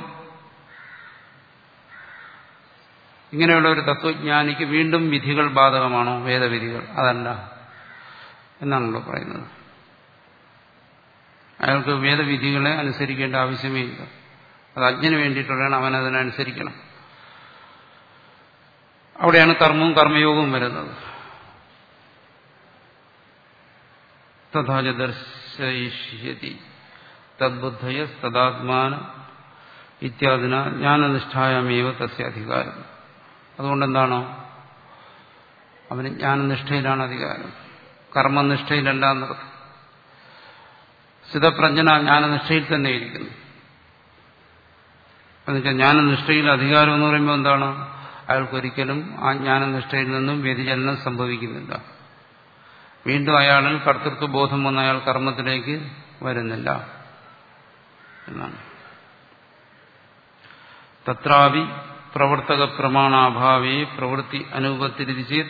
ഇങ്ങനെയുള്ള ഒരു തത്വജ്ഞാനിക്ക് വീണ്ടും വിധികൾ ബാധകമാണോ വേദവിധികൾ അതല്ല എന്നാണല്ലോ പറയുന്നത് അയാൾക്ക് വേദവിധികളെ അനുസരിക്കേണ്ട ആവശ്യമേ ഇല്ല അത് അജ്ഞന് വേണ്ടിയിട്ടുള്ളതാണ് അവൻ അതിനനുസരിക്കണം അവിടെയാണ് കർമ്മവും കർമ്മയോഗവും വരുന്നത് തഥാച ദർശയിഷ്യതി തദ്ബുദ്ധയ തദാത്മാന ഇത്യാദിന ജ്ഞാനനിഷ്ഠായമേവ തസ്യ അധികാരം അതുകൊണ്ടെന്താണോ അവന് ജ്ഞാനനിഷ്ഠയിലാണ് അധികാരം കർമ്മനിഷ്ഠയിലല്ല എന്നർത്ഥം സ്ഥിതപ്രജ്ഞന ജ്ഞാനനിഷ്ഠയിൽ തന്നെ ഇരിക്കുന്നു എന്നുവെച്ചാൽ ജ്ഞാനനിഷ്ഠയിൽ അധികാരം എന്ന് പറയുമ്പോൾ എന്താണ് അയാൾക്കൊരിക്കലും ആ ജ്ഞാനനിഷ്ഠയിൽ നിന്നും വ്യതിചലനം സംഭവിക്കുന്നില്ല വീണ്ടും അയാളിൽ കർത്തൃത്വ ബോധം വന്ന അയാൾ കർമ്മത്തിലേക്ക് വരുന്നില്ല എന്നാണ് തത്രാവി പ്രവർത്തക പ്രമാണാഭാവേ പ്രവൃത്തി അനുപത്തിരിച്ച്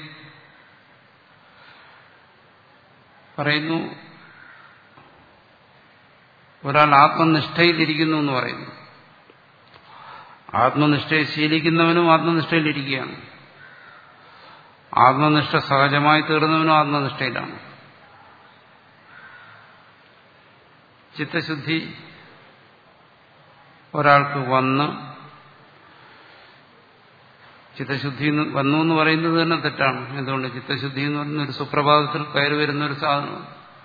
പറയുന്നു ഒരാൾ ആത്മനിഷ്ഠയിലിരിക്കുന്നു എന്ന് പറയുന്നു ആത്മനിഷ്ഠയെ ശീലിക്കുന്നവനും ആത്മനിഷ്ഠയിലിരിക്കുകയാണ് ആത്മനിഷ്ഠ സഹജമായി തീർന്നവനും ആത്മനിഷ്ഠയിലാണ് ചിത്തശുദ്ധി ഒരാൾക്ക് വന്ന് ചിത്തശുദ്ധി എന്ന് വന്നു എന്ന് പറയുന്നത് തന്നെ തെറ്റാണ് എന്തുകൊണ്ട് ചിത്തശുദ്ധി എന്ന് പറയുന്ന ഒരു സുപ്രഭാതത്തിൽ കയറി വരുന്ന ഒരു സാധനം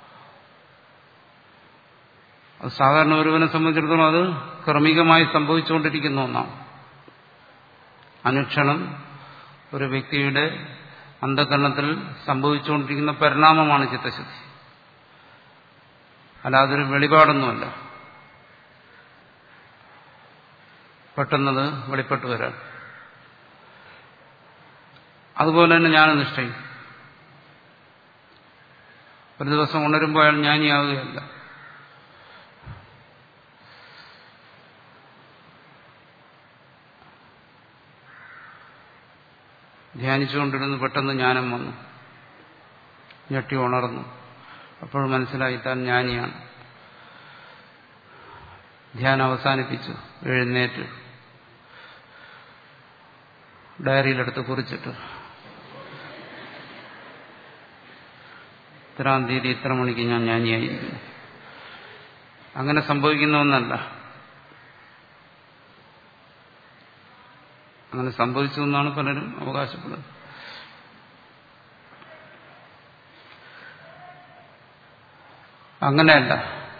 അത് സാധാരണ ഒരുവനെ സംബന്ധിച്ചിടത്തോളം അത് ക്രമികമായി സംഭവിച്ചുകൊണ്ടിരിക്കുന്ന ഒന്നാണ് അനുക്ഷണം ഒരു വ്യക്തിയുടെ അന്ധകരണത്തിൽ സംഭവിച്ചുകൊണ്ടിരിക്കുന്ന പരിണാമമാണ് ചിത്തശുദ്ധി അല്ലാതൊരു വെളിപാടൊന്നുമല്ല പെട്ടെന്നത് വെളിപ്പെട്ടു വരാൻ അതുപോലെ തന്നെ ജ്ഞാനനിഷ്ഠയും ഒരു ദിവസം ഉണരുമ്പോൾ അയാൾ ജ്ഞാനിയാവുകയല്ല ധ്യാനിച്ചുകൊണ്ടിരുന്ന് പെട്ടെന്ന് ജ്ഞാനം വന്നു ഞെട്ടി ഉണർന്നു അപ്പോൾ മനസ്സിലായി താൻ ജ്ഞാനിയാണ് ധ്യാനം അവസാനിപ്പിച്ചു എഴുന്നേറ്റ് ഡയറിയിലെടുത്ത് കുറിച്ചിട്ട് ഇത്രാം തീയതി ഇത്ര മണിക്ക് ഞാൻ ജ്ഞാനിയായിരിക്കുന്നു അങ്ങനെ സംഭവിക്കുന്ന ഒന്നല്ല അങ്ങനെ സംഭവിച്ചു എന്നാണ് പലരും അവകാശപ്പെടുന്നത് അങ്ങനെയല്ല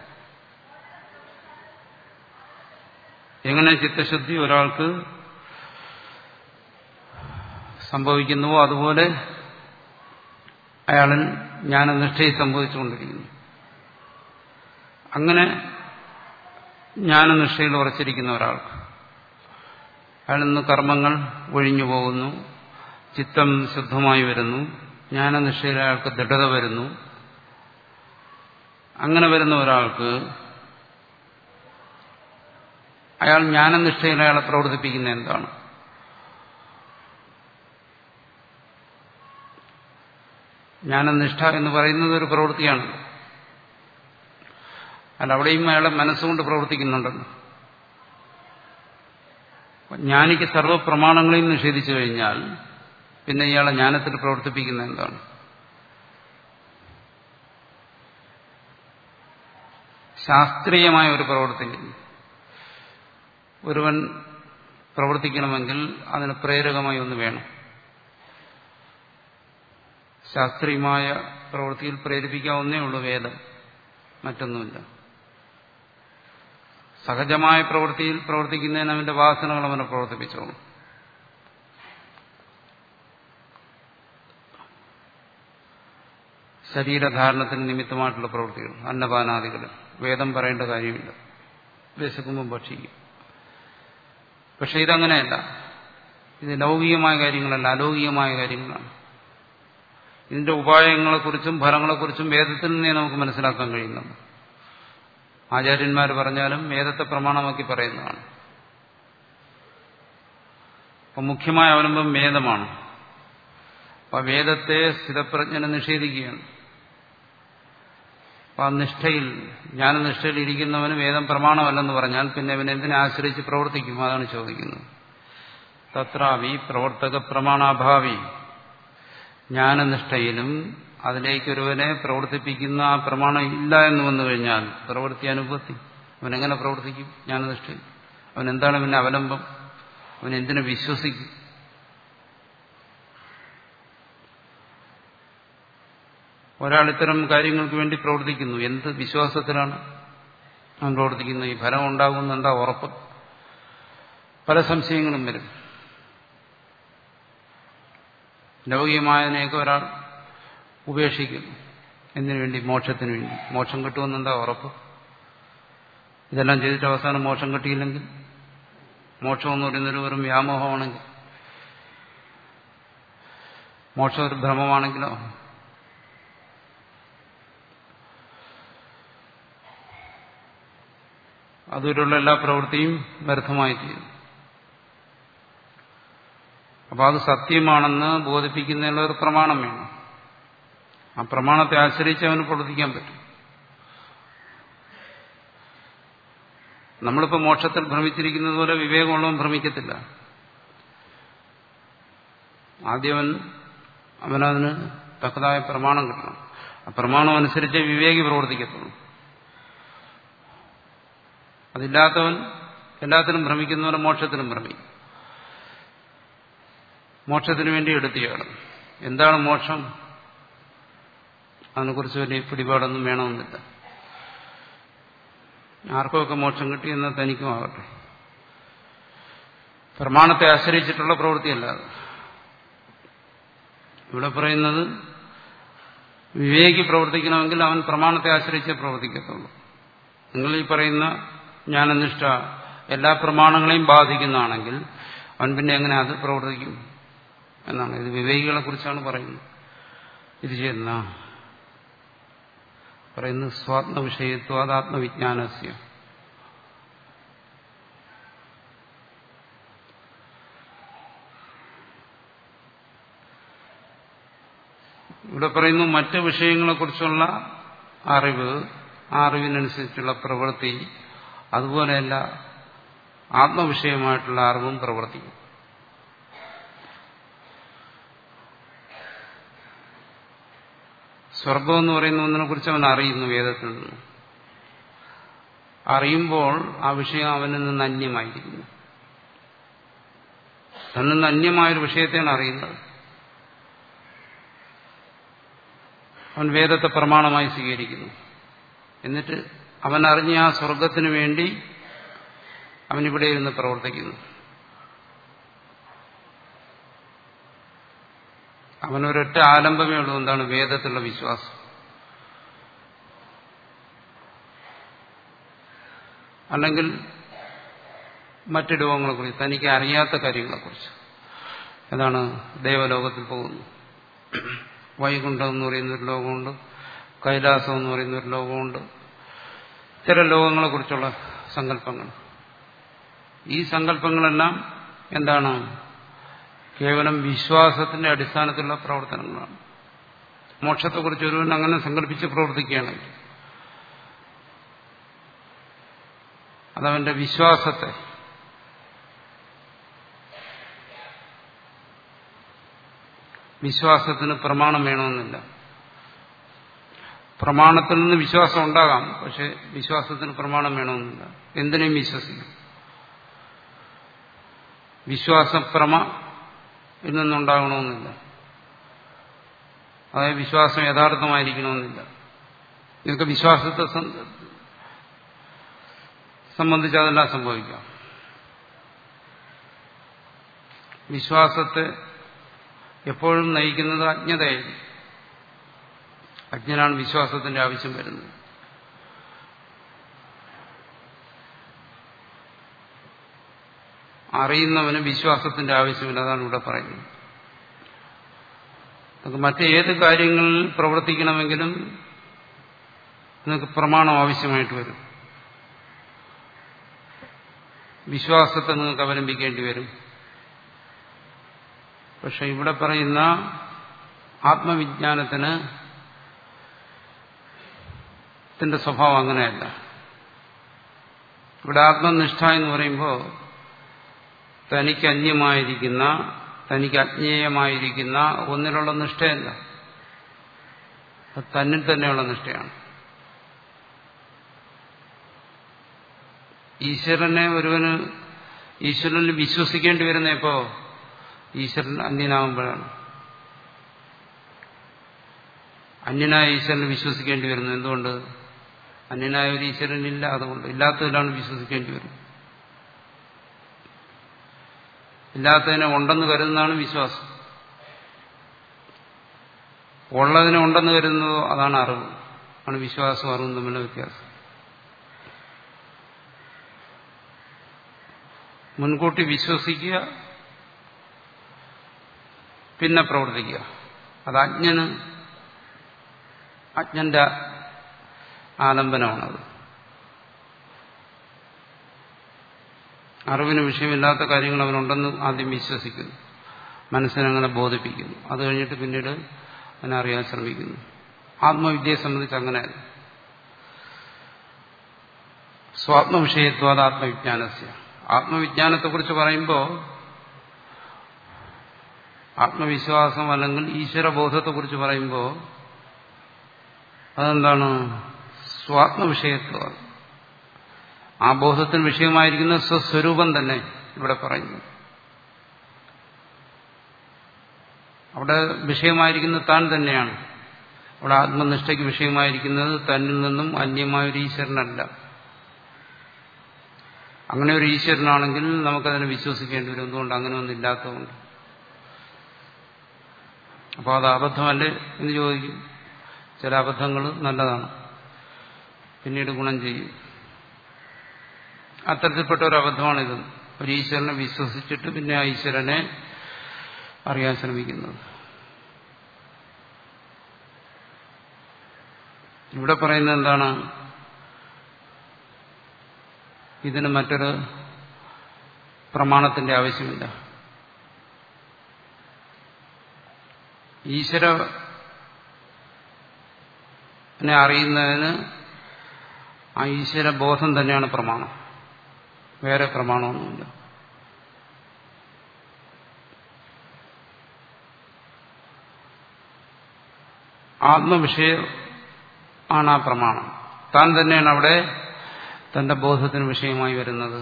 എങ്ങനെ ചിത്തശുദ്ധി ഒരാൾക്ക് സംഭവിക്കുന്നുവോ അതുപോലെ അയാളിൽ ജ്ഞാനനിഷ്ഠയിൽ സംഭവിച്ചുകൊണ്ടിരിക്കുന്നു അങ്ങനെ ജ്ഞാനനിഷ്ഠയിൽ ഉറച്ചിരിക്കുന്ന ഒരാൾക്ക് അയാളിൽ നിന്ന് കർമ്മങ്ങൾ ഒഴിഞ്ഞു പോകുന്നു ചിത്തം ശുദ്ധമായി വരുന്നു ജ്ഞാനനിഷ്ഠയിൽ അയാൾക്ക് ദൃഢത വരുന്നു അങ്ങനെ വരുന്ന ഒരാൾക്ക് അയാൾ ജ്ഞാനനിഷ്ഠയിൽ അയാളെ പ്രവർത്തിപ്പിക്കുന്ന എന്താണ് ജ്ഞാനനിഷ്ഠ എന്ന് പറയുന്നത് ഒരു പ്രവൃത്തിയാണ് അല്ല അവിടെയും അയാളെ മനസ്സുകൊണ്ട് പ്രവർത്തിക്കുന്നുണ്ടല്ലോ ജ്ഞാനിക്ക് സർവ്വപ്രമാണങ്ങളെയും നിഷേധിച്ചു കഴിഞ്ഞാൽ പിന്നെ ഇയാളെ ജ്ഞാനത്തിൽ പ്രവർത്തിപ്പിക്കുന്ന എന്താണ് ശാസ്ത്രീയമായ ഒരു പ്രവൃത്തി ഒരുവൻ പ്രവർത്തിക്കണമെങ്കിൽ അതിന് പ്രേരകമായി ഒന്ന് വേണം ശാസ്ത്രീയമായ പ്രവൃത്തിയിൽ പ്രേരിപ്പിക്കാവുന്നേ ഉള്ളൂ വേദം മറ്റൊന്നുമില്ല സഹജമായ പ്രവൃത്തിയിൽ പ്രവർത്തിക്കുന്നതിന് അവന്റെ വാസനകൾ അവനെ പ്രവർത്തിപ്പിച്ചോളും ശരീരധാരണത്തിന് നിമിത്തമായിട്ടുള്ള പ്രവൃത്തികൾ അന്നപാനാദികൾ വേദം പറയേണ്ട കാര്യമില്ല വിശക്കുമ്പം ഭക്ഷിക്കും പക്ഷെ ഇതങ്ങനെയല്ല ഇത് ലൗകികമായ കാര്യങ്ങളല്ല അലൗകികമായ കാര്യങ്ങളാണ് ഇതിന്റെ ഉപായങ്ങളെക്കുറിച്ചും ഫലങ്ങളെക്കുറിച്ചും വേദത്തിൽ നിന്നേ നമുക്ക് മനസ്സിലാക്കാൻ കഴിയുന്നുണ്ട് ആചാര്യന്മാർ പറഞ്ഞാലും വേദത്തെ പ്രമാണമാക്കി പറയുന്നതാണ് അപ്പം മുഖ്യമായ അവലംബം വേദമാണ് അപ്പൊ വേദത്തെ സ്ഥിതപ്രജ്ഞനെ നിഷേധിക്കുകയാണ് അപ്പൊ ആ നിഷ്ഠയിൽ ജ്ഞാനനിഷ്ഠയിൽ ഇരിക്കുന്നവന് വേദം പ്രമാണമല്ലെന്ന് പറഞ്ഞാൽ പിന്നെ അവൻ എന്തിനെ ആശ്രയിച്ച് പ്രവർത്തിക്കും അതാണ് ചോദിക്കുന്നത് തത്രാവി പ്രവർത്തക പ്രമാണാഭാവി ജ്ഞാനനിഷ്ഠയിലും അതിലേക്കൊരുവനെ പ്രവർത്തിപ്പിക്കുന്ന ആ പ്രമാണം ഇല്ല എന്ന് വന്നു കഴിഞ്ഞാൽ പ്രവൃത്തി അനുഭവത്തി അവനെങ്ങനെ പ്രവർത്തിക്കും ജ്ഞാനനിഷ്ഠയിൽ അവൻ എന്താണ് പിന്നെ അവലംബം അവൻ എന്തിനെ വിശ്വസിക്കും ഒരാൾ ഇത്തരം കാര്യങ്ങൾക്ക് വേണ്ടി പ്രവർത്തിക്കുന്നു എന്ത് വിശ്വാസത്തിലാണ് അവൻ പ്രവർത്തിക്കുന്നത് ഈ ഫലം ഉണ്ടാകുന്ന എന്താ ഉറപ്പ് പല സംശയങ്ങളും വരും ലൗകികമായതിനെയൊക്കെ ഒരാൾ ഉപേക്ഷിക്കുന്നു എന്തിനു വേണ്ടി മോക്ഷത്തിന് വേണ്ടി മോക്ഷം കിട്ടുമെന്നെന്താ ഉറപ്പ് ഇതെല്ലാം ചെയ്തിട്ട് അവസാനം മോക്ഷം കിട്ടിയില്ലെങ്കിൽ മോക്ഷം എന്ന് പറയുന്നൊരു വെറും വ്യാമോഹമാണെങ്കിൽ മോക്ഷം ഒരു ഭ്രമമാണെങ്കിലോ അതുവരെയുള്ള എല്ലാ പ്രവൃത്തിയും വ്യർത്ഥമായി തീരും അപ്പോൾ അത് സത്യമാണെന്ന് ബോധിപ്പിക്കുന്നതിനുള്ള ഒരു പ്രമാണം വേണം ആ പ്രമാണത്തെ ആശ്രയിച്ച് അവന് പ്രവർത്തിക്കാൻ പറ്റും നമ്മളിപ്പോൾ മോക്ഷത്തിൽ ഭ്രമിച്ചിരിക്കുന്നത് പോലെ വിവേകമുള്ളവൻ ഭ്രമിക്കത്തില്ല ആദ്യം അവൻ അവനതിന് തക്കതായ പ്രമാണം കിട്ടണം ആ പ്രമാണം അനുസരിച്ച് വിവേകി പ്രവർത്തിക്കത്തുള്ളൂ അതില്ലാത്തവൻ എല്ലാത്തിനും ഭ്രമിക്കുന്നവരെ മോക്ഷത്തിനും ഭ്രമിക്കും മോക്ഷത്തിന് വേണ്ടി എടുത്തിയാണ് എന്താണ് മോക്ഷം അതിനെക്കുറിച്ച് വലിയ പിടിപാടൊന്നും വേണമെന്നില്ല ആർക്കുമൊക്കെ മോക്ഷം കിട്ടി എന്നാൽ തനിക്കും ആകട്ടെ പ്രമാണത്തെ ആശ്രയിച്ചിട്ടുള്ള പ്രവൃത്തിയല്ല അത് ഇവിടെ പറയുന്നത് വിവേകി പ്രവർത്തിക്കണമെങ്കിൽ അവൻ പ്രമാണത്തെ ആശ്രയിച്ചേ പ്രവർത്തിക്കത്തുള്ളൂ നിങ്ങൾ ഈ പറയുന്ന ജ്ഞാനനിഷ്ഠ എല്ലാ പ്രമാണങ്ങളെയും ബാധിക്കുന്നതാണെങ്കിൽ അവൻ പിന്നെ എങ്ങനെ അത് പ്രവർത്തിക്കും എന്നാണ് ഇത് വിവേകികളെ കുറിച്ചാണ് പറയുന്നത് ഇത് ചെയ്യുന്ന പറയുന്നത് സ്വാത്മ വിഷയത്വാദാത്മവിജ്ഞാനസ്യ ഇവിടെ പറയുന്നു മറ്റ് വിഷയങ്ങളെക്കുറിച്ചുള്ള അറിവ് ആ അറിവിനനുസരിച്ചുള്ള പ്രവൃത്തി അതുപോലെയല്ല ആത്മവിഷയമായിട്ടുള്ള അറിവും പ്രവർത്തിക്കും സ്വർഗം എന്ന് പറയുന്ന ഒന്നിനെ കുറിച്ച് അവൻ അറിയുന്നു വേദത്തിൽ നിന്ന് അറിയുമ്പോൾ ആ വിഷയം അവനിൽ നിന്ന് അന്യമായിരിക്കുന്നു തന്നിൽ നിന്ന് അന്യമായൊരു വിഷയത്തെയാണ് അറിയുന്നത് അവൻ വേദത്തെ പ്രമാണമായി സ്വീകരിക്കുന്നു എന്നിട്ട് അവൻ അറിഞ്ഞ ആ സ്വർഗത്തിനു വേണ്ടി അവനിവിടെ ഇരുന്ന് പ്രവർത്തിക്കുന്നു അവനൊരൊറ്റ ആലംബമേ ഉള്ളൂ എന്താണ് വേദത്തിലുള്ള വിശ്വാസം അല്ലെങ്കിൽ മറ്റു ലോകങ്ങളെക്കുറിച്ച് തനിക്ക് അറിയാത്ത കാര്യങ്ങളെക്കുറിച്ച് എന്താണ് ദേവലോകത്തിൽ പോകുന്നു വൈകുണ്ഠം എന്ന് പറയുന്ന ഒരു ലോകമുണ്ട് കൈലാസം എന്ന് പറയുന്ന ഒരു ലോകമുണ്ട് ഇത്തരം ലോകങ്ങളെക്കുറിച്ചുള്ള സങ്കല്പങ്ങൾ ഈ സങ്കല്പങ്ങളെല്ലാം എന്താണ് കേവലം വിശ്വാസത്തിന്റെ അടിസ്ഥാനത്തിലുള്ള പ്രവർത്തനങ്ങളാണ് മോക്ഷത്തെക്കുറിച്ച് ഒരുവൻ അങ്ങനെ സങ്കല്പിച്ച് പ്രവർത്തിക്കുകയാണെങ്കിൽ അതവന്റെ വിശ്വാസത്തെ വിശ്വാസത്തിന് പ്രമാണം വേണമെന്നില്ല പ്രമാണത്തിൽ നിന്ന് വിശ്വാസം ഉണ്ടാകാം പക്ഷെ വിശ്വാസത്തിന് പ്രമാണം വേണമെന്നില്ല എന്തിനേയും വിശ്വസിക്കും വിശ്വാസപ്രമ ഇതിൽ നിന്നുണ്ടാകണമെന്നില്ല അതായത് വിശ്വാസം യഥാർത്ഥമായിരിക്കണമെന്നില്ല ഇതൊക്കെ വിശ്വാസത്തെ സംബന്ധിച്ച് അതെല്ലാം സംഭവിക്കാം വിശ്വാസത്തെ എപ്പോഴും നയിക്കുന്നത് അജ്ഞതയായിരിക്കും അജ്ഞനാണ് വിശ്വാസത്തിന്റെ ആവശ്യം വരുന്നത് അറിയുന്നവന് വിശ്വാസത്തിന്റെ ആവശ്യമില്ല അതാണ് ഇവിടെ പറയുന്നത് നമുക്ക് മറ്റേത് കാര്യങ്ങളിൽ പ്രവർത്തിക്കണമെങ്കിലും നിങ്ങൾക്ക് പ്രമാണം ആവശ്യമായിട്ട് വരും വിശ്വാസത്തെ നിങ്ങൾക്ക് അവലംബിക്കേണ്ടി വരും പക്ഷെ ഇവിടെ പറയുന്ന ആത്മവിജ്ഞാനത്തിന് ത്തിന്റെ സ്വഭാവം അങ്ങനെയല്ല ഇവിടെ ആത്മനിഷ്ഠ എന്ന് പറയുമ്പോൾ തനിക്ക് അന്യമായിരിക്കുന്ന തനിക്ക് അജ്ഞേയമായിരിക്കുന്ന ഒന്നിലുള്ള നിഷ്ഠയല്ല അത് തന്നിൽ തന്നെയുള്ള നിഷ്ഠയാണ് ഈശ്വരനെ ഒരുവന് ഈശ്വരനിൽ വിശ്വസിക്കേണ്ടി വരുന്ന എപ്പോ ഈശ്വരൻ അന്യനാകുമ്പോഴാണ് അന്യനായ ഈശ്വരനെ വിശ്വസിക്കേണ്ടി വരുന്നു എന്തുകൊണ്ട് അന്യനായ ഒരു ഈശ്വരനില്ല അതുകൊണ്ട് ഇല്ലാത്തതിലാണ് വിശ്വസിക്കേണ്ടി വരും ഇല്ലാത്തതിനെ ഉണ്ടെന്ന് കരുതുന്നതാണ് വിശ്വാസം ഉള്ളതിനെ ഉണ്ടെന്ന് കരുതുന്നതോ അതാണ് അറിവ് ആണ് വിശ്വാസവും അറിവും തമ്മിലുള്ള വ്യത്യാസം മുൻകൂട്ടി വിശ്വസിക്കുക പിന്നെ പ്രവർത്തിക്കുക അത് അജ്ഞന് അജ്ഞന്റെ ആലംബനമാണത് അറിവിന് വിഷയമില്ലാത്ത കാര്യങ്ങൾ അവനുണ്ടെന്ന് ആദ്യം വിശ്വസിക്കുന്നു മനസ്സിനങ്ങനെ ബോധിപ്പിക്കുന്നു അത് കഴിഞ്ഞിട്ട് പിന്നീട് അവനെ അറിയാൻ ശ്രമിക്കുന്നു ആത്മവിദ്യയെ സംബന്ധിച്ച് അങ്ങനെയല്ല സ്വാത്മവിഷയത്വാദ ആത്മവിജ്ഞാനസ്യ ആത്മവിജ്ഞാനത്തെക്കുറിച്ച് പറയുമ്പോൾ ആത്മവിശ്വാസം അല്ലെങ്കിൽ ഈശ്വരബോധത്തെക്കുറിച്ച് പറയുമ്പോൾ അതെന്താണ് സ്വാത്മവിഷയത്വം ആ ബോധത്തിന് വിഷയമായിരിക്കുന്ന സ്വസ്വരൂപം തന്നെ ഇവിടെ പറയുന്നു അവിടെ വിഷയമായിരിക്കുന്നത് താൻ തന്നെയാണ് അവിടെ ആത്മനിഷ്ഠയ്ക്ക് വിഷയമായിരിക്കുന്നത് തന്നിൽ നിന്നും അന്യമായ ഒരു ഈശ്വരനല്ല അങ്ങനെ ഒരു ഈശ്വരനാണെങ്കിൽ നമുക്കതിനെ വിശ്വസിക്കേണ്ടി വരും എന്തുകൊണ്ട് അങ്ങനെ ഒന്നും ഇല്ലാത്തതുകൊണ്ട് അപ്പോൾ അത് അബദ്ധമല്ലേ എന്ന് ചോദിക്കും ചില അബദ്ധങ്ങൾ നല്ലതാണ് പിന്നീട് ഗുണം ചെയ്യും അത്തരത്തിൽപ്പെട്ട ഒരു അബദ്ധമാണിത് ഒരു ഈശ്വരനെ വിശ്വസിച്ചിട്ട് പിന്നെ ആ ഈശ്വരനെ അറിയാൻ ശ്രമിക്കുന്നത് ഇവിടെ പറയുന്നത് എന്താണ് ഇതിന് മറ്റൊരു പ്രമാണത്തിന്റെ ആവശ്യമില്ല ഈശ്വരനെ അറിയുന്നതിന് ആ ഈശ്വര ബോധം തന്നെയാണ് പ്രമാണം വേറെ പ്രമാണമൊന്നുമില്ല ആത്മവിഷയം ആണ് ആ പ്രമാണം താൻ തന്നെയാണ് അവിടെ തന്റെ ബോധത്തിന് വിഷയമായി വരുന്നത്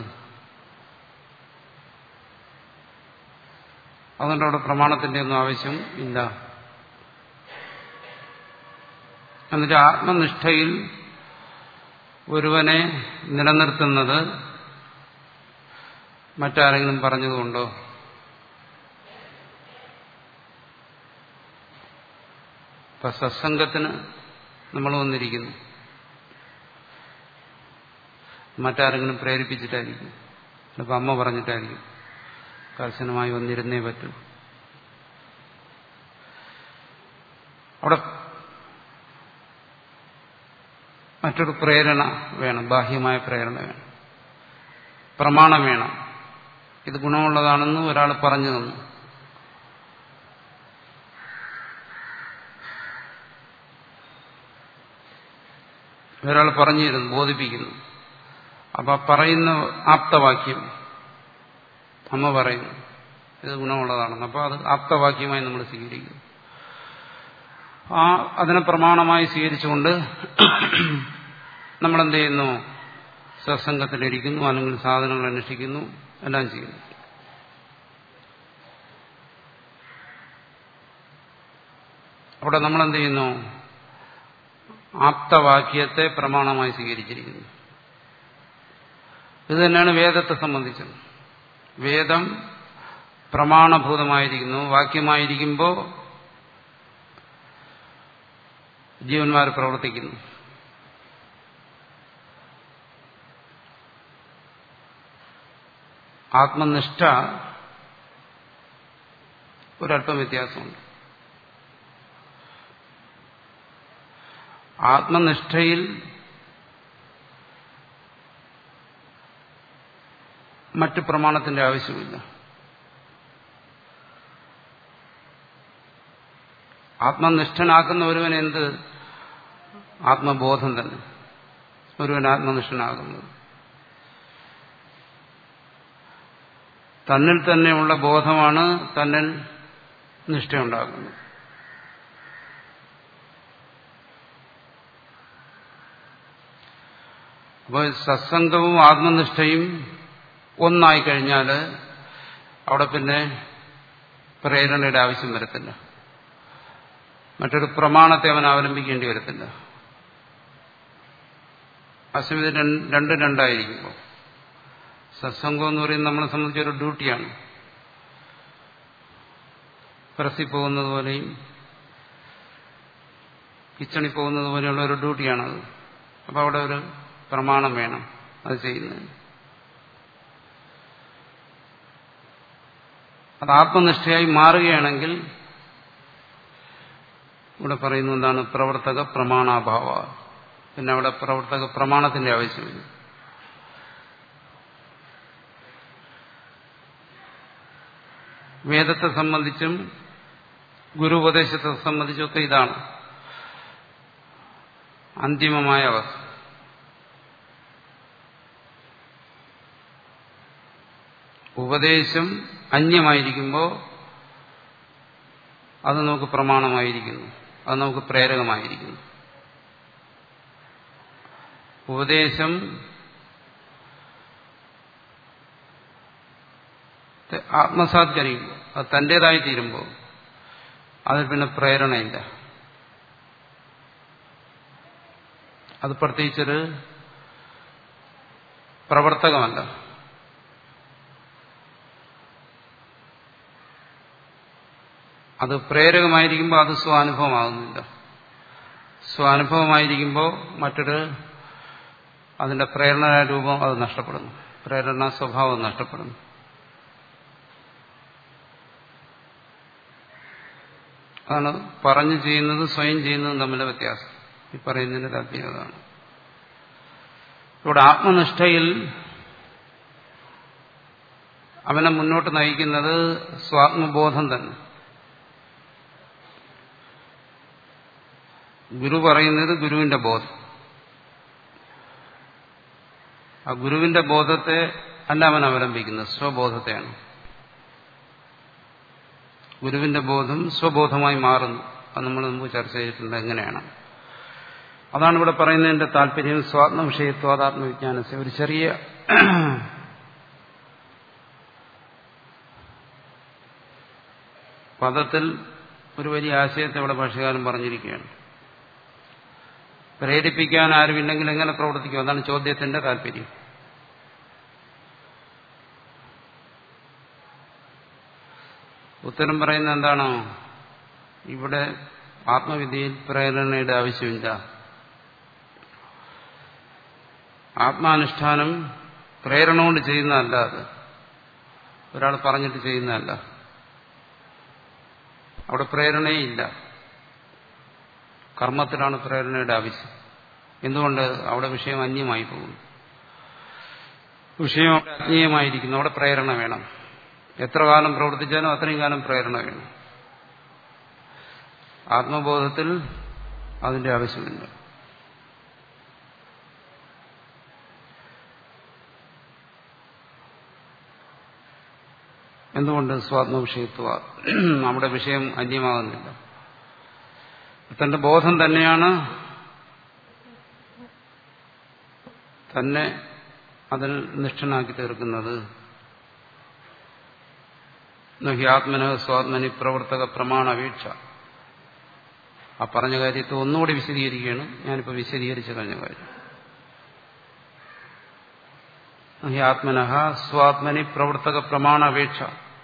അതുകൊണ്ട് അവിടെ പ്രമാണത്തിന്റെ ഒന്നും ആവശ്യം ഇല്ല എന്നിട്ട് ആത്മനിഷ്ഠയിൽ ഒരുവനെ നിലനിർത്തുന്നത് മറ്റാരെങ്കിലും പറഞ്ഞതുകൊണ്ടോ ഇപ്പൊ സത്സംഗത്തിന് നമ്മൾ വന്നിരിക്കുന്നു മറ്റാരെങ്കിലും പ്രേരിപ്പിച്ചിട്ടായിരിക്കും ചിലപ്പോൾ അമ്മ പറഞ്ഞിട്ടായിരിക്കും കർശനമായി വന്നിരുന്നേ പറ്റൂ അവിടെ മറ്റൊരു പ്രേരണ വേണം ബാഹ്യമായ പ്രേരണ വേണം പ്രമാണം വേണം ഇത് ഗുണമുള്ളതാണെന്ന് ഒരാൾ പറഞ്ഞു തന്നു ഒരാൾ പറഞ്ഞിരുന്നു ബോധിപ്പിക്കുന്നു അപ്പൊ പറയുന്ന ആപ്തവാക്യം അമ്മ പറയുന്നു ഇത് ഗുണമുള്ളതാണെന്ന് അപ്പോൾ അത് ആപ്തവാക്യമായി നമ്മൾ സ്വീകരിക്കുന്നു ആ അതിനെ പ്രമാണമായി സ്വീകരിച്ചുകൊണ്ട് നമ്മളെന്ത് ചെയ്യുന്നു സത്സംഗത്തിലിരിക്കുന്നു അല്ലെങ്കിൽ സാധനങ്ങൾ അന്വേഷിക്കുന്നു എല്ലാം ചെയ്യുന്നു അവിടെ നമ്മളെന്ത് ചെയ്യുന്നു ആപ്തവാക്യത്തെ പ്രമാണമായി സ്വീകരിച്ചിരിക്കുന്നു ഇത് തന്നെയാണ് വേദത്തെ സംബന്ധിച്ചത് വേദം പ്രമാണഭൂതമായിരിക്കുന്നു വാക്യമായിരിക്കുമ്പോൾ ജീവന്മാർ പ്രവർത്തിക്കുന്നു ആത്മനിഷ്ഠ ഒരല്പം വ്യത്യാസമുണ്ട് ആത്മനിഷ്ഠയിൽ മറ്റു പ്രമാണത്തിന്റെ ആവശ്യമില്ല ആത്മനിഷ്ഠനാക്കുന്ന ഒരുവൻ എന്ത് ആത്മബോധം തന്നെ ഒരുവൻ ആത്മനിഷ്ഠനാകുന്നത് തന്നിൽ തന്നെയുള്ള ബോധമാണ് തന്നിൽ നിഷ്ഠയുണ്ടാകുന്നത് അപ്പോൾ സത്സംഗവും ആത്മനിഷ്ഠയും ഒന്നായി കഴിഞ്ഞാൽ അവിടെ പിന്നെ പ്രേരണയുടെ ആവശ്യം വരത്തില്ല മറ്റൊരു പ്രമാണത്തെ അവൻ അവലംബിക്കേണ്ടി വരത്തില്ല അസ്മിത രണ്ട് രണ്ടായിരിക്കുമ്പോൾ സത്സംഗം എന്ന് പറയുന്നത് നമ്മളെ സംബന്ധിച്ചൊരു ഡ്യൂട്ടിയാണ് പ്രസ്സിൽ പോകുന്നത് പോലെയും കിച്ചണിൽ പോകുന്നത് പോലെയുള്ള ഒരു ഡ്യൂട്ടിയാണത് അപ്പോൾ അവിടെ ഒരു പ്രമാണം വേണം അത് ചെയ്യുന്നതിന് അത് ആത്മനിഷ്ഠയായി മാറുകയാണെങ്കിൽ ഇവിടെ പറയുന്ന എന്താണ് പ്രവർത്തക പ്രമാണാഭാവ പിന്നെ അവിടെ പ്രവർത്തക പ്രമാണത്തിന്റെ ആവശ്യമില്ല വേദത്തെ സംബന്ധിച്ചും ഗുരുപദേശത്തെ സംബന്ധിച്ചൊക്കെ ഇതാണ് അന്തിമമായ അവസ്ഥ ഉപദേശം അന്യമായിരിക്കുമ്പോൾ അത് നമുക്ക് പ്രമാണമായിരിക്കുന്നു അത് നമുക്ക് പ്രേരകമായിരിക്കുന്നു ഉപദേശം ആത്മസാത്കരിക്കുമ്പോൾ അത് തന്റേതായി തീരുമ്പോൾ അതിൽ പിന്നെ പ്രേരണയില്ല അത് പ്രത്യേകിച്ചൊരു പ്രവർത്തകമല്ല അത് പ്രേരകമായിരിക്കുമ്പോൾ അത് സ്വാനുഭവമാകുന്നില്ല സ്വാനുഭവമായിരിക്കുമ്പോൾ മറ്റൊരു അതിന്റെ പ്രേരണ രൂപം അത് നഷ്ടപ്പെടുന്നു പ്രേരണ സ്വഭാവം നഷ്ടപ്പെടുന്നു അതാണ് പറഞ്ഞു ചെയ്യുന്നത് സ്വയം ചെയ്യുന്നതും തമ്മിലെ വ്യത്യാസം ഈ പറയുന്നതിന്റെ താല്പര്യം അതാണ് ഇവിടെ ആത്മനിഷ്ഠയിൽ അവനെ മുന്നോട്ട് നയിക്കുന്നത് സ്വാത്മബോധം തന്നെ ഗുരു പറയുന്നത് ഗുരുവിന്റെ ബോധം ആ ഗുരുവിന്റെ ബോധത്തെ അല്ല അവൻ അവലംബിക്കുന്നത് സ്വബോധത്തെയാണ് ഗുരുവിന്റെ ബോധം സ്വബോധമായി മാറുന്നു അത് നമ്മൾ മുമ്പ് ചർച്ച ചെയ്തിട്ടുണ്ട് എങ്ങനെയാണ് അതാണ് ഇവിടെ പറയുന്നതിന്റെ താല്പര്യം സ്വാത്മ വിഷയത്വാദാത്മവിജ്ഞാനത്തെ ഒരു ചെറിയ പദത്തിൽ ഒരു വലിയ ആശയത്തെ ഇവിടെ ഭാഷകാരൻ പറഞ്ഞിരിക്കുകയാണ് പ്രേരിപ്പിക്കാൻ ആരുമില്ലെങ്കിൽ എങ്ങനെ പ്രവർത്തിക്കും അതാണ് ചോദ്യത്തിന്റെ താല്പര്യം ഉത്തരം പറയുന്ന എന്താണോ ഇവിടെ ആത്മവിദ്യയിൽ പ്രേരണയുടെ ആവശ്യമില്ല ആത്മാനുഷ്ഠാനം പ്രേരണ കൊണ്ട് ചെയ്യുന്നതല്ല അത് ഒരാൾ പറഞ്ഞിട്ട് ചെയ്യുന്നതല്ല അവിടെ പ്രേരണയേ ഇല്ല കർമ്മത്തിലാണ് പ്രേരണയുടെ ആവശ്യം എന്തുകൊണ്ട് അവിടെ വിഷയം അന്യമായി പോകുന്നു വിഷയം അജ്ഞേയമായിരിക്കുന്നു അവിടെ പ്രേരണ വേണം എത്ര കാലം പ്രവർത്തിച്ചാലും അത്രയും കാലം പ്രേരണ വേണം ആത്മബോധത്തിൽ അതിന്റെ ആവശ്യമില്ല എന്തുകൊണ്ട് സ്വാത്മവിഷയത്വ നമ്മുടെ വിഷയം അന്യമാകുന്നില്ല തന്റെ ബോധം തന്നെയാണ് തന്നെ അതിൽ നിഷ്ഠനാക്കി തീർക്കുന്നത് നഹി ആത്മന സ്വാത്മനി പ്രവർത്തക പ്രമാണപേക്ഷ ആ പറഞ്ഞ കാര്യത്തെ ഒന്നുകൂടി വിശദീകരിക്കുകയാണ് ഞാനിപ്പോൾ വിശദീകരിച്ച കഴിഞ്ഞ കാര്യം നഹി ആത്മന സ്വാത്മനി പ്രവർത്തക പ്രമാണപേക്ഷ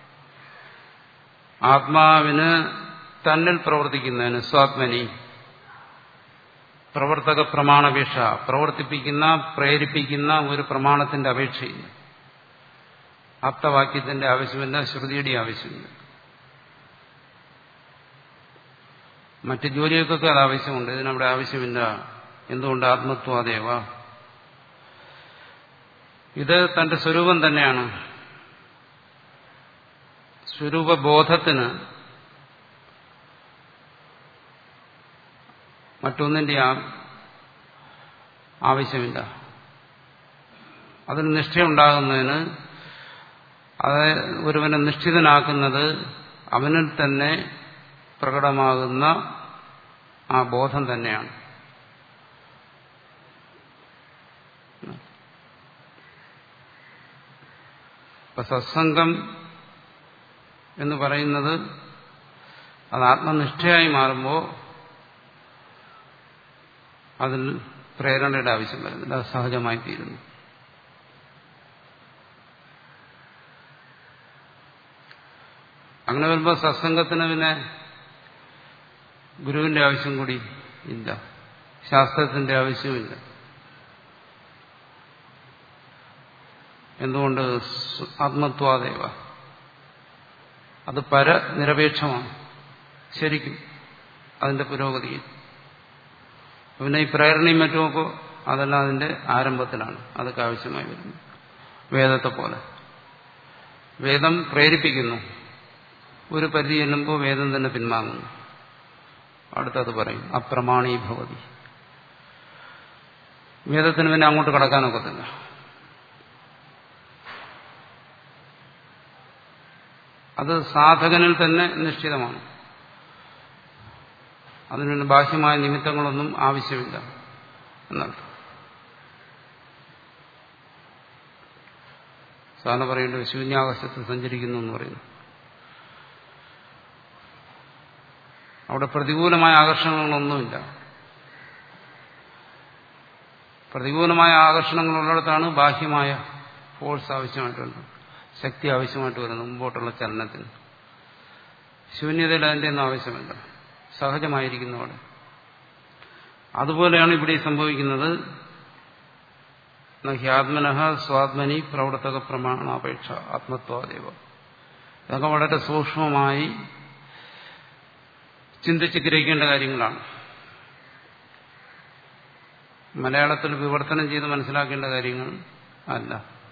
ആത്മാവിന് തന്നിൽ പ്രവർത്തിക്കുന്നതിന് സ്വാത്മനി പ്രവർത്തക പ്രമാണപേക്ഷ പ്രവർത്തിപ്പിക്കുന്ന പ്രേരിപ്പിക്കുന്ന ഒരു പ്രമാണത്തിന്റെ അപേക്ഷയില്ല ആപ്തവാക്യത്തിന്റെ ആവശ്യമില്ല ശ്രുതിയുടെ ആവശ്യമില്ല മറ്റ് ജോലികൾക്കൊക്കെ അത് ആവശ്യമുണ്ട് ഇതിനവിടെ ആവശ്യമില്ല എന്തുകൊണ്ട് ആത്മത്വാദേവ ഇത് തന്റെ സ്വരൂപം തന്നെയാണ് സ്വരൂപബോധത്തിന് മറ്റൊന്നിന്റെ ആവശ്യമില്ല അതിന് നിഷ്ഠയുണ്ടാകുന്നതിന് അത് ഒരുവനെ നിശ്ചിതനാക്കുന്നത് അവനിൽ തന്നെ പ്രകടമാകുന്ന ആ ബോധം തന്നെയാണ് ഇപ്പൊ സത്സംഗം എന്ന് പറയുന്നത് അത് ആത്മനിഷ്ഠയായി മാറുമ്പോൾ അതിൽ പ്രേരണയുടെ ആവശ്യം വരുന്നില്ല അത് സഹജമായി തീരുന്നു അങ്ങനെ വരുമ്പോൾ സത്സംഗത്തിന് പിന്നെ ഗുരുവിന്റെ ആവശ്യം കൂടി ഇല്ല ശാസ്ത്രത്തിന്റെ ആവശ്യമില്ല എന്തുകൊണ്ട് ആത്മത്വാദേവ അത് പരനിരപേക്ഷമാണ് ശരിക്കും അതിന്റെ പുരോഗതിയിൽ പിന്നെ ഈ പ്രേരണയും മറ്റുമൊക്കെ അതെല്ലാം അതിന്റെ ആരംഭത്തിലാണ് അതൊക്കെ ആവശ്യമായി വരുന്നു വേദത്തെ പോലെ വേദം പ്രേരിപ്പിക്കുന്നു ഒരു പരിധി ചെല്ലുമ്പോൾ വേദം തന്നെ പിൻവാങ്ങുന്നു അടുത്തത് പറയും അപ്രമാണീ ഭവതി വേദത്തിന് പിന്നെ അങ്ങോട്ട് കടക്കാനൊക്കത്തില്ല അത് സാധകനിൽ തന്നെ നിശ്ചിതമാണ് അതിന് പിന്നെ ബാഹ്യമായ നിമിത്തങ്ങളൊന്നും ആവശ്യമില്ല എന്നർത്ഥം സാധാരണ പറയേണ്ടത് ശൂന്യാകാശത്ത് സഞ്ചരിക്കുന്നു എന്ന് പറയുന്നു അവിടെ പ്രതികൂലമായ ആകർഷണങ്ങളൊന്നുമില്ല പ്രതികൂലമായ ആകർഷണങ്ങളുള്ളിടത്താണ് ബാഹ്യമായ ഫോഴ്സ് ആവശ്യമായിട്ടുണ്ട് ശക്തി ആവശ്യമായിട്ട് വരുന്നത് മുമ്പോട്ടുള്ള ചലനത്തിന് ശൂന്യതയിൽ അതിൻ്റെ ഒന്നും ആവശ്യമില്ല സഹജമായിരിക്കുന്നു അവിടെ അതുപോലെയാണ് ഇവിടെ സംഭവിക്കുന്നത് ഹ്യാത്മനഃ സ്വാത്മനി പ്രവർത്തക പ്രമാണാപേക്ഷ ആത്മത്വാദേവ ഇതൊക്കെ വളരെ സൂക്ഷ്മമായി ചിന്തിച്ച് ഗ്രഹിക്കേണ്ട കാര്യങ്ങളാണ് മലയാളത്തിൽ വിവർത്തനം ചെയ്ത് മനസ്സിലാക്കേണ്ട കാര്യങ്ങൾ അല്ല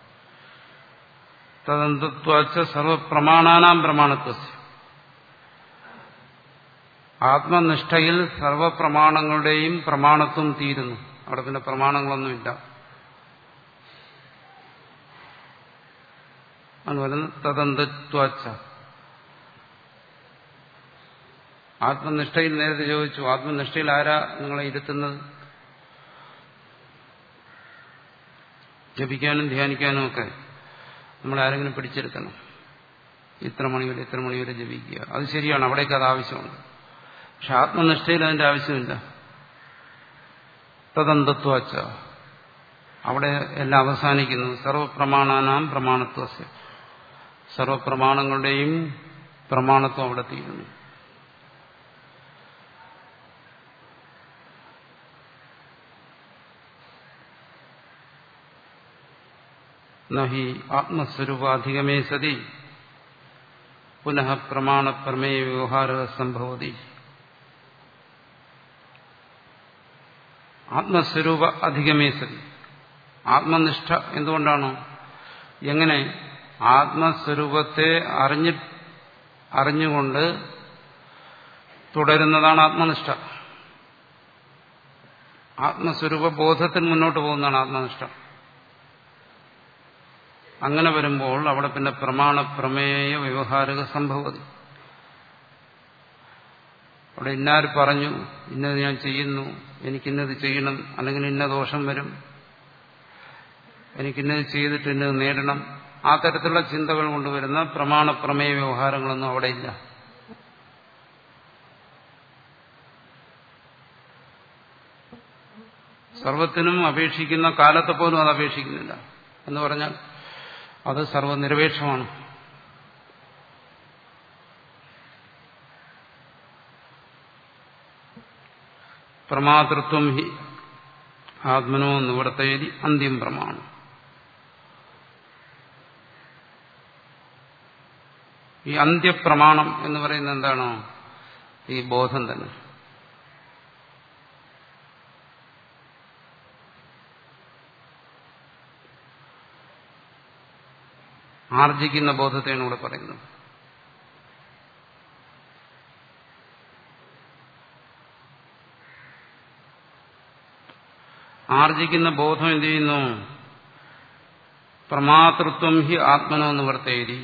തദന്തത്വാച്ച സർവപ്രമാണാനാം പ്രമാണത്വ ആത്മനിഷ്ഠയിൽ സർവപ്രമാണങ്ങളുടെയും പ്രമാണത്വം തീരുന്നു അവിടെ പിന്നെ പ്രമാണങ്ങളൊന്നുമില്ല ആണ് പറയുന്നത് തദന്തത്വാച്ച ആത്മനിഷ്ഠയിൽ നേരത്തെ ചോദിച്ചു ആത്മനിഷ്ഠയിൽ ആരാ നിങ്ങളെ ഇരുത്തുന്നത് ജപിക്കാനും ധ്യാനിക്കാനും ഒക്കെ നമ്മളെ ആരെങ്കിലും പിടിച്ചെടുക്കണം ഇത്ര മണിവരെ ഇത്ര മണിവരെ ജപിക്കുക അത് ശരിയാണ് അവിടേക്ക് അത് ആവശ്യമുണ്ട് പക്ഷെ ആത്മനിഷ്ഠയിൽ അതിന്റെ ആവശ്യമില്ല തദന്തത്വാച്ച അവിടെ എല്ലാം അവസാനിക്കുന്നു സർവപ്രമാണാനാം പ്രമാണത്വ സർവപ്രമാണങ്ങളുടെയും പ്രമാണത്വം അവിടെ തീരുന്നു നഹി ആത്മസ്വരൂപാധികമേ സതി പുനഃ പ്രമാണപ്രമേയ വ്യവഹാര സംഭവതി ആത്മസ്വരൂപ അധികമേ സതി ആത്മനിഷ്ഠ എന്തുകൊണ്ടാണ് എങ്ങനെ ആത്മസ്വരൂപത്തെ അറിഞ്ഞ് അറിഞ്ഞുകൊണ്ട് തുടരുന്നതാണ് ആത്മനിഷ്ഠ ആത്മസ്വരൂപ ബോധത്തിൽ മുന്നോട്ട് പോകുന്നതാണ് ആത്മനിഷ്ഠ അങ്ങനെ വരുമ്പോൾ അവിടെ പിന്നെ പ്രമാണ പ്രമേയ വ്യവഹാരിക സംഭവതി അവിടെ ഇന്നാർ പറഞ്ഞു ഇന്നത് ഞാൻ ചെയ്യുന്നു എനിക്കിന്നത് ചെയ്യണം അല്ലെങ്കിൽ ഇന്ന ദോഷം വരും എനിക്കിന്നത് ചെയ്തിട്ട് ഇന്നത് നേടണം ആ തരത്തിലുള്ള ചിന്തകൾ കൊണ്ടുവരുന്ന പ്രമാണ പ്രമേയ വ്യവഹാരങ്ങളൊന്നും അവിടെ ഇല്ല സർവത്തിനും അപേക്ഷിക്കുന്ന കാലത്തെ പോലും അത് അപേക്ഷിക്കുന്നില്ല എന്ന് പറഞ്ഞാൽ അത് സർവനിരപേക്ഷമാണ് പ്രമാതൃത്വം ഹി ആത്മനോ നിവർത്തയതി അന്ത്യം പ്രമാണം ഈ അന്ത്യപ്രമാണം എന്ന് പറയുന്നത് എന്താണോ ഈ ബോധം തന്നെ ആർജിക്കുന്ന ബോധത്തെയാണ് ഇവിടെ പറയുന്നത് ആർജിക്കുന്ന ബോധം എന്ത് ചെയ്യുന്നു പ്രമാതൃത്വം ഹി ആത്മനോ നിവർത്തേരി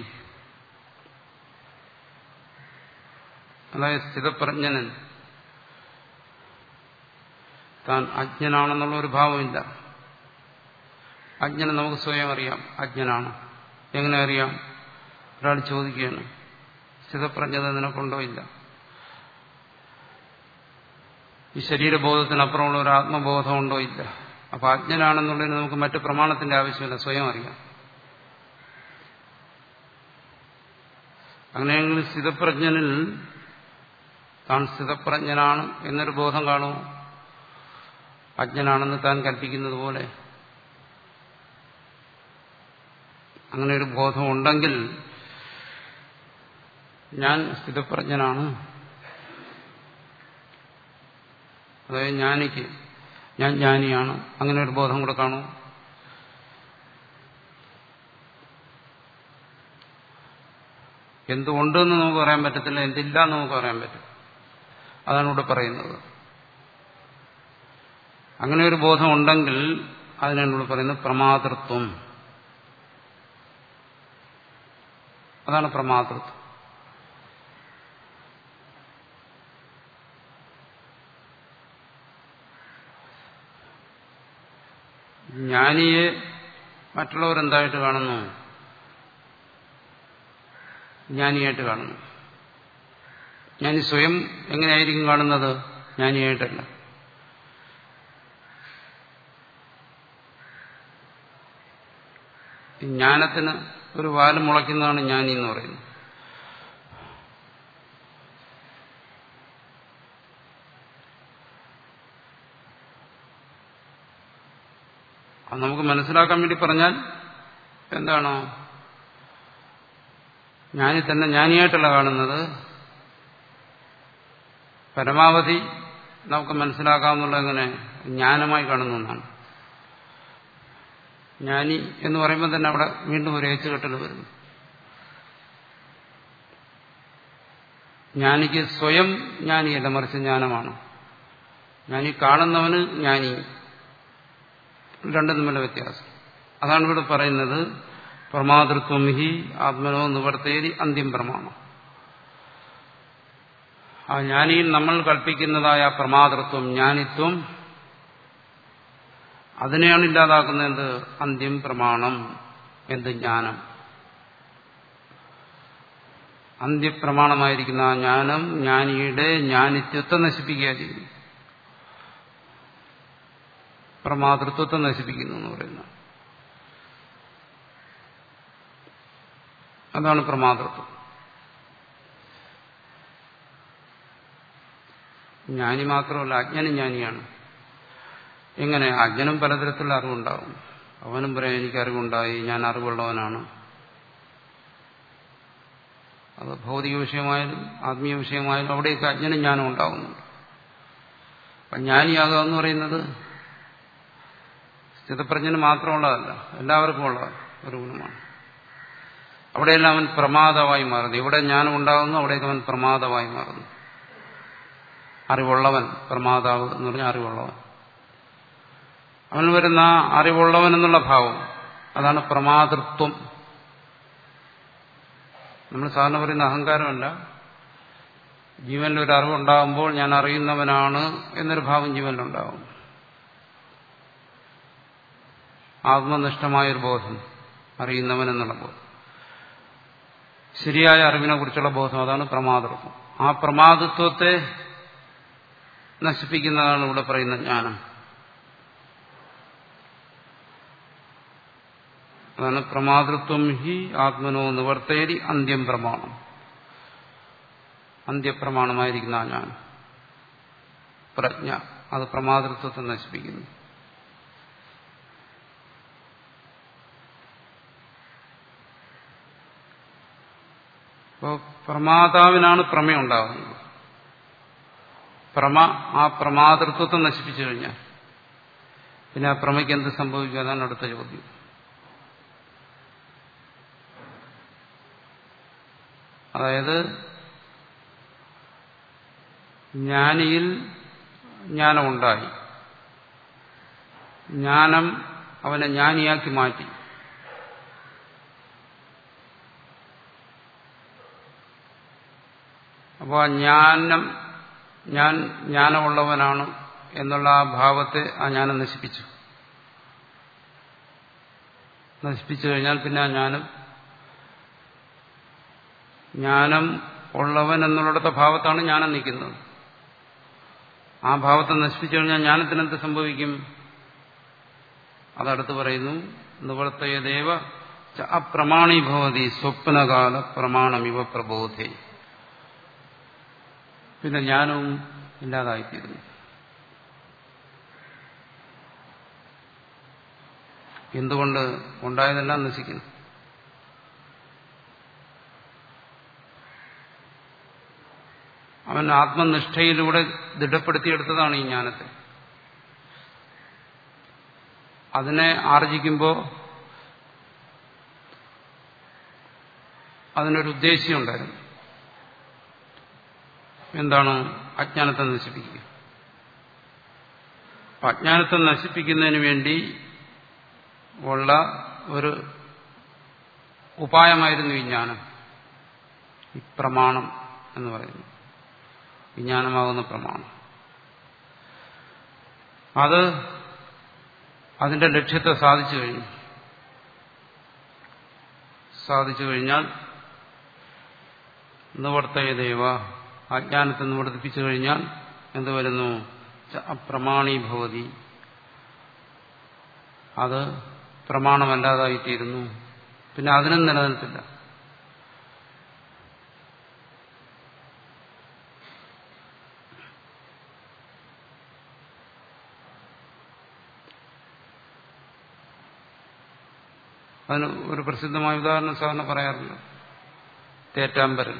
അതായത് സ്ഥിതപ്രജ്ഞനൻ താൻ അജ്ഞനാണെന്നുള്ള ഒരു ഭാവമില്ല അജ്ഞനെ നമുക്ക് സ്വയം അറിയാം അജ്ഞനാണ് എങ്ങനെ അറിയാം ഒരാൾ ചോദിക്കുകയാണ് സ്ഥിതപ്രജ്ഞത നിനക്കുണ്ടോ ഇല്ല ഈ ശരീരബോധത്തിനപ്പുറമുള്ള ഒരു ആത്മബോധം ഉണ്ടോ ഇല്ല അപ്പൊ അജ്ഞനാണെന്നുള്ളതിന് നമുക്ക് മറ്റു പ്രമാണത്തിന്റെ ആവശ്യമില്ല സ്വയം അറിയാം അങ്ങനെയെങ്കിൽ സ്ഥിതപ്രജ്ഞനിൽ താൻ സ്ഥിതപ്രജ്ഞനാണ് എന്നൊരു ബോധം കാണുമോ അജ്ഞനാണെന്ന് താൻ കൽപ്പിക്കുന്നത് പോലെ അങ്ങനെ ഒരു ബോധം ഉണ്ടെങ്കിൽ ഞാൻ സ്ഥിതപ്രജ്ഞനാണ് അതായത് ജ്ഞാനിക്ക് ഞാൻ ജ്ഞാനിയാണ് അങ്ങനെ ഒരു ബോധം കൂടെ കാണും എന്തുണ്ടെന്ന് നമുക്ക് പറയാൻ പറ്റത്തില്ല എന്തില്ല എന്ന് നമുക്ക് പറയാൻ പറ്റും അതാണ് ഇവിടെ പറയുന്നത് അങ്ങനെ ഒരു ബോധം ഉണ്ടെങ്കിൽ അതിനാണ് ഇവിടെ പറയുന്നത് പ്രമാതൃത്വം അതാണ് പ്രമാതൃത്വം ജ്ഞാനിയെ മറ്റുള്ളവരെന്തായിട്ട് കാണുന്നു ജ്ഞാനിയായിട്ട് കാണുന്നു ഞാൻ സ്വയം എങ്ങനെയായിരിക്കും കാണുന്നത് ജ്ഞാനിയായിട്ടല്ല ജ്ഞാനത്തിന് ഒരു വാല് മുളയ്ക്കുന്നതാണ് ജ്ഞാനി എന്ന് പറയുന്നത് അത് നമുക്ക് മനസ്സിലാക്കാൻ വേണ്ടി പറഞ്ഞാൽ എന്താണ് ജ്ഞാനി തന്നെ ജ്ഞാനിയായിട്ടല്ല കാണുന്നത് പരമാവധി നമുക്ക് മനസ്സിലാക്കാമെന്നുള്ള എങ്ങനെ ജ്ഞാനമായി കാണുന്ന ഒന്നാണ് ജ്ഞാനി എന്ന് പറയുമ്പോൾ തന്നെ അവിടെ വീണ്ടും ഒരു ഏച്ചുകെട്ടൽ വരുന്നു ജ്ഞാനിക്ക് സ്വയം ജ്ഞാനിയല്ല മറിച്ച് ജ്ഞാനമാണ് ജ്ഞാനി കാണുന്നവന് ജ്ഞാനി രണ്ടും തമ്മിലുള്ള വ്യത്യാസം അതാണ് ഇവിടെ പറയുന്നത് പ്രമാതൃത്വം ഹി ആത്മനോ നിവർത്തേരി അന്ത്യം പ്രമാണം ആ ജ്ഞാനിയിൽ നമ്മൾ കൽപ്പിക്കുന്നതായ പ്രമാതൃത്വം ജ്ഞാനിത്വം അതിനെയാണ് ഇല്ലാതാക്കുന്നത് എന്ത് അന്ത്യം പ്രമാണം എന്ത് ജ്ഞാനം അന്ത്യപ്രമാണമായിരിക്കുന്ന ആ ജ്ഞാനം ജ്ഞാനിയുടെ ജ്ഞാനിത്വത്തെ നശിപ്പിക്കുകയായിരിക്കും പ്രമാതൃത്വത്തെ നശിപ്പിക്കുന്നു എന്ന് പറയുന്നത് അതാണ് പ്രമാതൃത്വം ജ്ഞാനി മാത്രമല്ല അജ്ഞനും ജ്ഞാനിയാണ് എങ്ങനെ അജ്ഞനും പലതരത്തിലുള്ള അറിവുണ്ടാവും അവനും പറയാം എനിക്ക് അറിവുണ്ടായി ഞാൻ അറിവുള്ളവനാണ് അത് ഭൗതിക വിഷയമായാലും ആത്മീയ വിഷയമായാലും അവിടെയൊക്കെ അജ്ഞനും ജ്ഞാനം ഉണ്ടാവുന്നുണ്ട് അപ്പം ജ്ഞാനിയാകുക എന്ന് പറയുന്നത് സ്ഥിതപ്രജ്ഞന് മാത്രമുള്ളതല്ല എല്ലാവർക്കും ഉള്ള ഒരു ഗുണമാണ് അവിടെയെല്ലാം അവൻ പ്രമാദമായി മാറുന്നു ഇവിടെ ജ്ഞാനം ഉണ്ടാകുന്നു അവിടേക്ക് അവൻ പ്രമാദമായി മാറുന്നു അറിവുള്ളവൻ പ്രമാതാവ് എന്ന് പറഞ്ഞാൽ അറിവുള്ളവൻ അവൻ വരുന്ന അറിവുള്ളവൻ എന്നുള്ള ഭാവം അതാണ് പ്രമാതൃത്വം നമ്മൾ സാധാരണ പറയുന്ന അഹങ്കാരമല്ല ജീവനിൽ ഒരു അറിവുണ്ടാകുമ്പോൾ ഞാൻ അറിയുന്നവനാണ് എന്നൊരു ഭാവം ജീവനിലുണ്ടാകും ആത്മനിഷ്ഠമായൊരു ബോധം അറിയുന്നവൻ എന്നുള്ള ബോധം ശരിയായ അറിവിനെ കുറിച്ചുള്ള ബോധം അതാണ് പ്രമാതൃത്വം ആ പ്രമാദത്വത്തെ നശിപ്പിക്കുന്നതാണ് ഇവിടെ പറയുന്ന ജ്ഞാനം അതാണ് പ്രമാതൃത്വം ഹി ആത്മനോ നിവർത്തേരി അന്ത്യം പ്രമാണം അന്ത്യപ്രമാണമായിരിക്കുന്ന ആ ജ്ഞാനം പ്രജ്ഞ അത് പ്രമാതൃത്വത്തെ നശിപ്പിക്കുന്നു അപ്പോൾ പ്രമാതാവിനാണ് പ്രമേയം ഉണ്ടാകുന്നത് പ്രമ ആ പ്രമാതൃത്വത്തെ നശിപ്പിച്ചു കഴിഞ്ഞാൽ പിന്നെ ആ പ്രമയ്ക്ക് എന്ത് സംഭവിക്കും അതാണ് അടുത്ത ചോദ്യം അതായത് ജ്ഞാനിയിൽ ജ്ഞാനമുണ്ടായി ജ്ഞാനം അവനെ ജ്ഞാനിയാക്കി മാറ്റി അപ്പോൾ ആ ജ്ഞാനം ഞാൻ ജ്ഞാനമുള്ളവനാണ് എന്നുള്ള ആ ഭാവത്തെ ആ ജ്ഞാനം നശിപ്പിച്ചു നശിപ്പിച്ചു കഴിഞ്ഞാൽ പിന്നെ ആ ജ്ഞാനം ജ്ഞാനം ഉള്ളവൻ എന്നുള്ളിടത്തെ ഭാവത്താണ് ജ്ഞാനം നിൽക്കുന്നത് ആ ഭാവത്തെ നശിപ്പിച്ചു കഴിഞ്ഞാൽ ജ്ഞാനത്തിനെന്ത് സംഭവിക്കും അതടുത്ത് പറയുന്നു നിവർത്തയദേവ അപ്രമാണീഭവതി സ്വപ്നകാല പ്രമാണമിവ പ്രബോധേ പിന്നെ ജ്ഞാനവും ഇല്ലാതായിത്തീരുന്നു എന്തുകൊണ്ട് ഉണ്ടായതെല്ലാം നശിക്കുന്നു അവൻ ആത്മനിഷ്ഠയിലൂടെ ദൃഢപ്പെടുത്തിയെടുത്തതാണ് ഈ ജ്ഞാനത്തെ അതിനെ ആർജിക്കുമ്പോൾ അതിനൊരു ഉദ്ദേശ്യമുണ്ടായിരുന്നു എന്താണ് അജ്ഞാനത്തെ നശിപ്പിക്കുക അജ്ഞാനത്തെ നശിപ്പിക്കുന്നതിന് വേണ്ടി ഉള്ള ഒരു ഉപായമായിരുന്നു വിജ്ഞാനം ഈ പ്രമാണം എന്ന് പറയുന്നു വിജ്ഞാനമാകുന്ന പ്രമാണം അത് അതിന്റെ ലക്ഷ്യത്തെ സാധിച്ചു കഴിഞ്ഞു സാധിച്ചു കഴിഞ്ഞാൽ നിവർത്തയദേവ അജ്ഞാനത്തിൽ നിന്ന് വർദ്ധിപ്പിച്ചു കഴിഞ്ഞാൽ എന്ത് വരുന്നു അപ്രമാണീഭവതി അത് പ്രമാണമല്ലാതായിത്തീരുന്നു പിന്നെ അതിനും നിലനിൽപ്പില്ല അതിന് ഒരു പ്രസിദ്ധമായ ഉദാഹരണം സാധാരണ പറയാറുണ്ട് തേറ്റാമ്പരൽ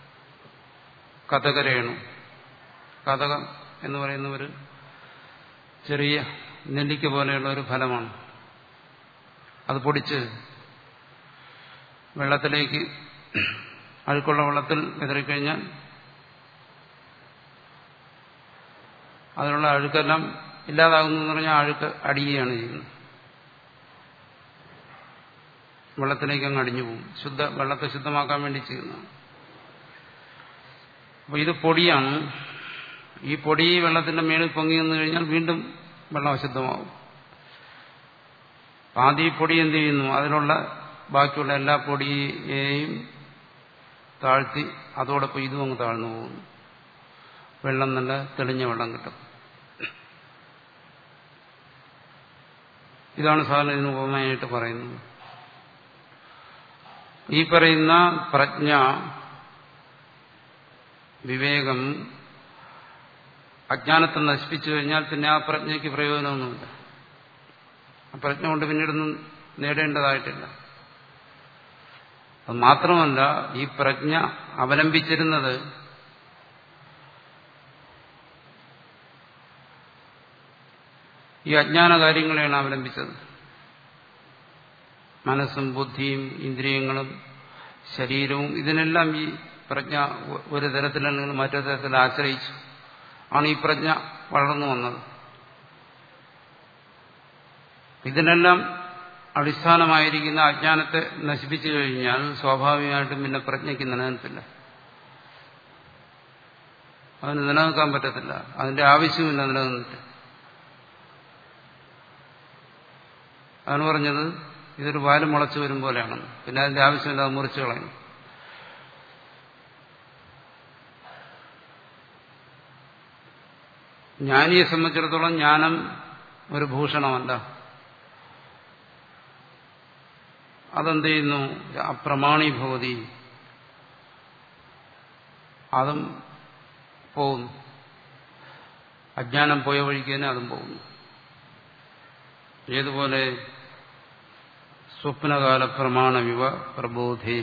കഥകരേണു കഥകം എന്ന് പറയുന്ന ഒരു ചെറിയ നെല്ലിക്ക പോലെയുള്ള ഒരു ഫലമാണ് അത് പൊടിച്ച് വെള്ളത്തിലേക്ക് അഴുക്കുള്ള വെള്ളത്തിൽ വിതറിക്കഴിഞ്ഞാൽ അതിനുള്ള അഴുക്കെല്ലാം ഇല്ലാതാകുന്നു എന്ന് പറഞ്ഞാൽ അഴുക്ക് അടിയുകയാണ് ചെയ്യുന്നത് വെള്ളത്തിലേക്ക് അങ്ങ് അടിഞ്ഞു പോകും ശുദ്ധ വെള്ളത്തെ ശുദ്ധമാക്കാൻ വേണ്ടി ചെയ്യുന്നതാണ് അപ്പൊ ഇത് പൊടിയാണ് ഈ പൊടി വെള്ളത്തിന്റെ മേളിൽ പൊങ്ങി വന്നു കഴിഞ്ഞാൽ വീണ്ടും വെള്ളം അശുദ്ധമാവും ആദ്യം ഈ പൊടി എന്ത് ചെയ്യുന്നു അതിലുള്ള ബാക്കിയുള്ള എല്ലാ പൊടിയെയും താഴ്ത്തി അതോടൊപ്പം ഇതും അങ്ങ് താഴ്ന്നു പോകുന്നു വെള്ളം നല്ല തെളിഞ്ഞ വെള്ളം കിട്ടും ഇതാണ് സാധാരണ ഇതിന് ഉപമയായിട്ട് പറയുന്നത് ഈ പറയുന്ന പ്രജ്ഞ വിവേകം അജ്ഞാനത്തെ നശിപ്പിച്ചു കഴിഞ്ഞാൽ പിന്നെ ആ പ്രജ്ഞയ്ക്ക് പ്രയോജനമൊന്നുമില്ല ആ പ്രജ്ഞ കൊണ്ട് പിന്നീടൊന്നും നേടേണ്ടതായിട്ടില്ല അത് മാത്രമല്ല ഈ പ്രജ്ഞ അവലംബിച്ചിരുന്നത് ഈ അജ്ഞാന കാര്യങ്ങളെയാണ് അവലംബിച്ചത് മനസ്സും ബുദ്ധിയും ഇന്ദ്രിയങ്ങളും ശരീരവും ഇതിനെല്ലാം ഈ പ്രജ്ഞ ഒരു തരത്തിലല്ലെങ്കിൽ മറ്റൊരു തരത്തിൽ ആശ്രയിച്ചു ആണ് ഈ പ്രജ്ഞ വളർന്നു വന്നത് ഇതിനെല്ലാം അടിസ്ഥാനമായിരിക്കുന്ന അജ്ഞാനത്തെ നശിപ്പിച്ചു കഴിഞ്ഞാൽ സ്വാഭാവികമായിട്ടും പിന്നെ പ്രജ്ഞയ്ക്ക് നിലനിൽപ്പില്ല അതിന് നിലനിൽക്കാൻ പറ്റത്തില്ല അതിന്റെ ആവശ്യമില്ല നിലനിന്നിട്ട് അതാണ് പറഞ്ഞത് ഇതൊരു വാല് മുളച്ചു വരും പോലെയാണ് പിന്നെ അതിന്റെ ആവശ്യമില്ല അത് മുറിച്ചു കളയും ജ്ഞാനിയെ സംബന്ധിച്ചിടത്തോളം ജ്ഞാനം ഒരു ഭൂഷണമല്ല അതെന്ത് ചെയ്യുന്നു അപ്രമാണീഭവതി അതും പോകുന്നു അജ്ഞാനം പോയ വഴിക്ക് തന്നെ അതും പോകുന്നു ഏതുപോലെ സ്വപ്നകാല പ്രമാണവിവ പ്രബോധി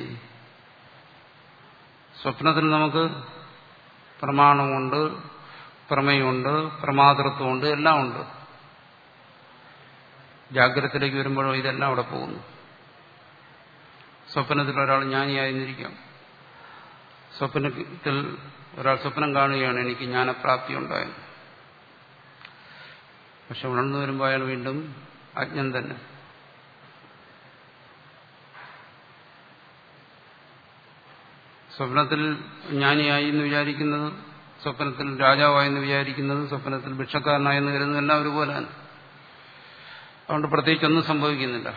സ്വപ്നത്തിൽ നമുക്ക് പ്രമാണമുണ്ട് പ്രമേയമുണ്ട് പ്രമാതൃത്വമുണ്ട് എല്ലാം ഉണ്ട് ജാഗ്രതത്തിലേക്ക് വരുമ്പോഴോ ഇതെല്ലാം അവിടെ പോകുന്നു സ്വപ്നത്തിൽ ഒരാൾ ജ്ഞാനിയായിരുന്നിരിക്കാം സ്വപ്നത്തിൽ ഒരാൾ സ്വപ്നം കാണുകയാണ് എനിക്ക് ജ്ഞാനപ്രാപ്തി ഉണ്ടായത് പക്ഷെ ഉണർന്നു വരുമ്പോൾ അയാൾ വീണ്ടും അജ്ഞൻ തന്നെ സ്വപ്നത്തിൽ ജ്ഞാനിയായി എന്ന് വിചാരിക്കുന്നത് സ്വപ്നത്തിൽ രാജാവായെന്ന് വിചാരിക്കുന്നത് സ്വപ്നത്തിൽ ഭിക്ഷക്കാരനായെന്ന് കരുതുന്നത് എല്ലാം ഒരുപോലെയാണ് അതുകൊണ്ട് പ്രത്യേകിച്ചൊന്നും സംഭവിക്കുന്നില്ല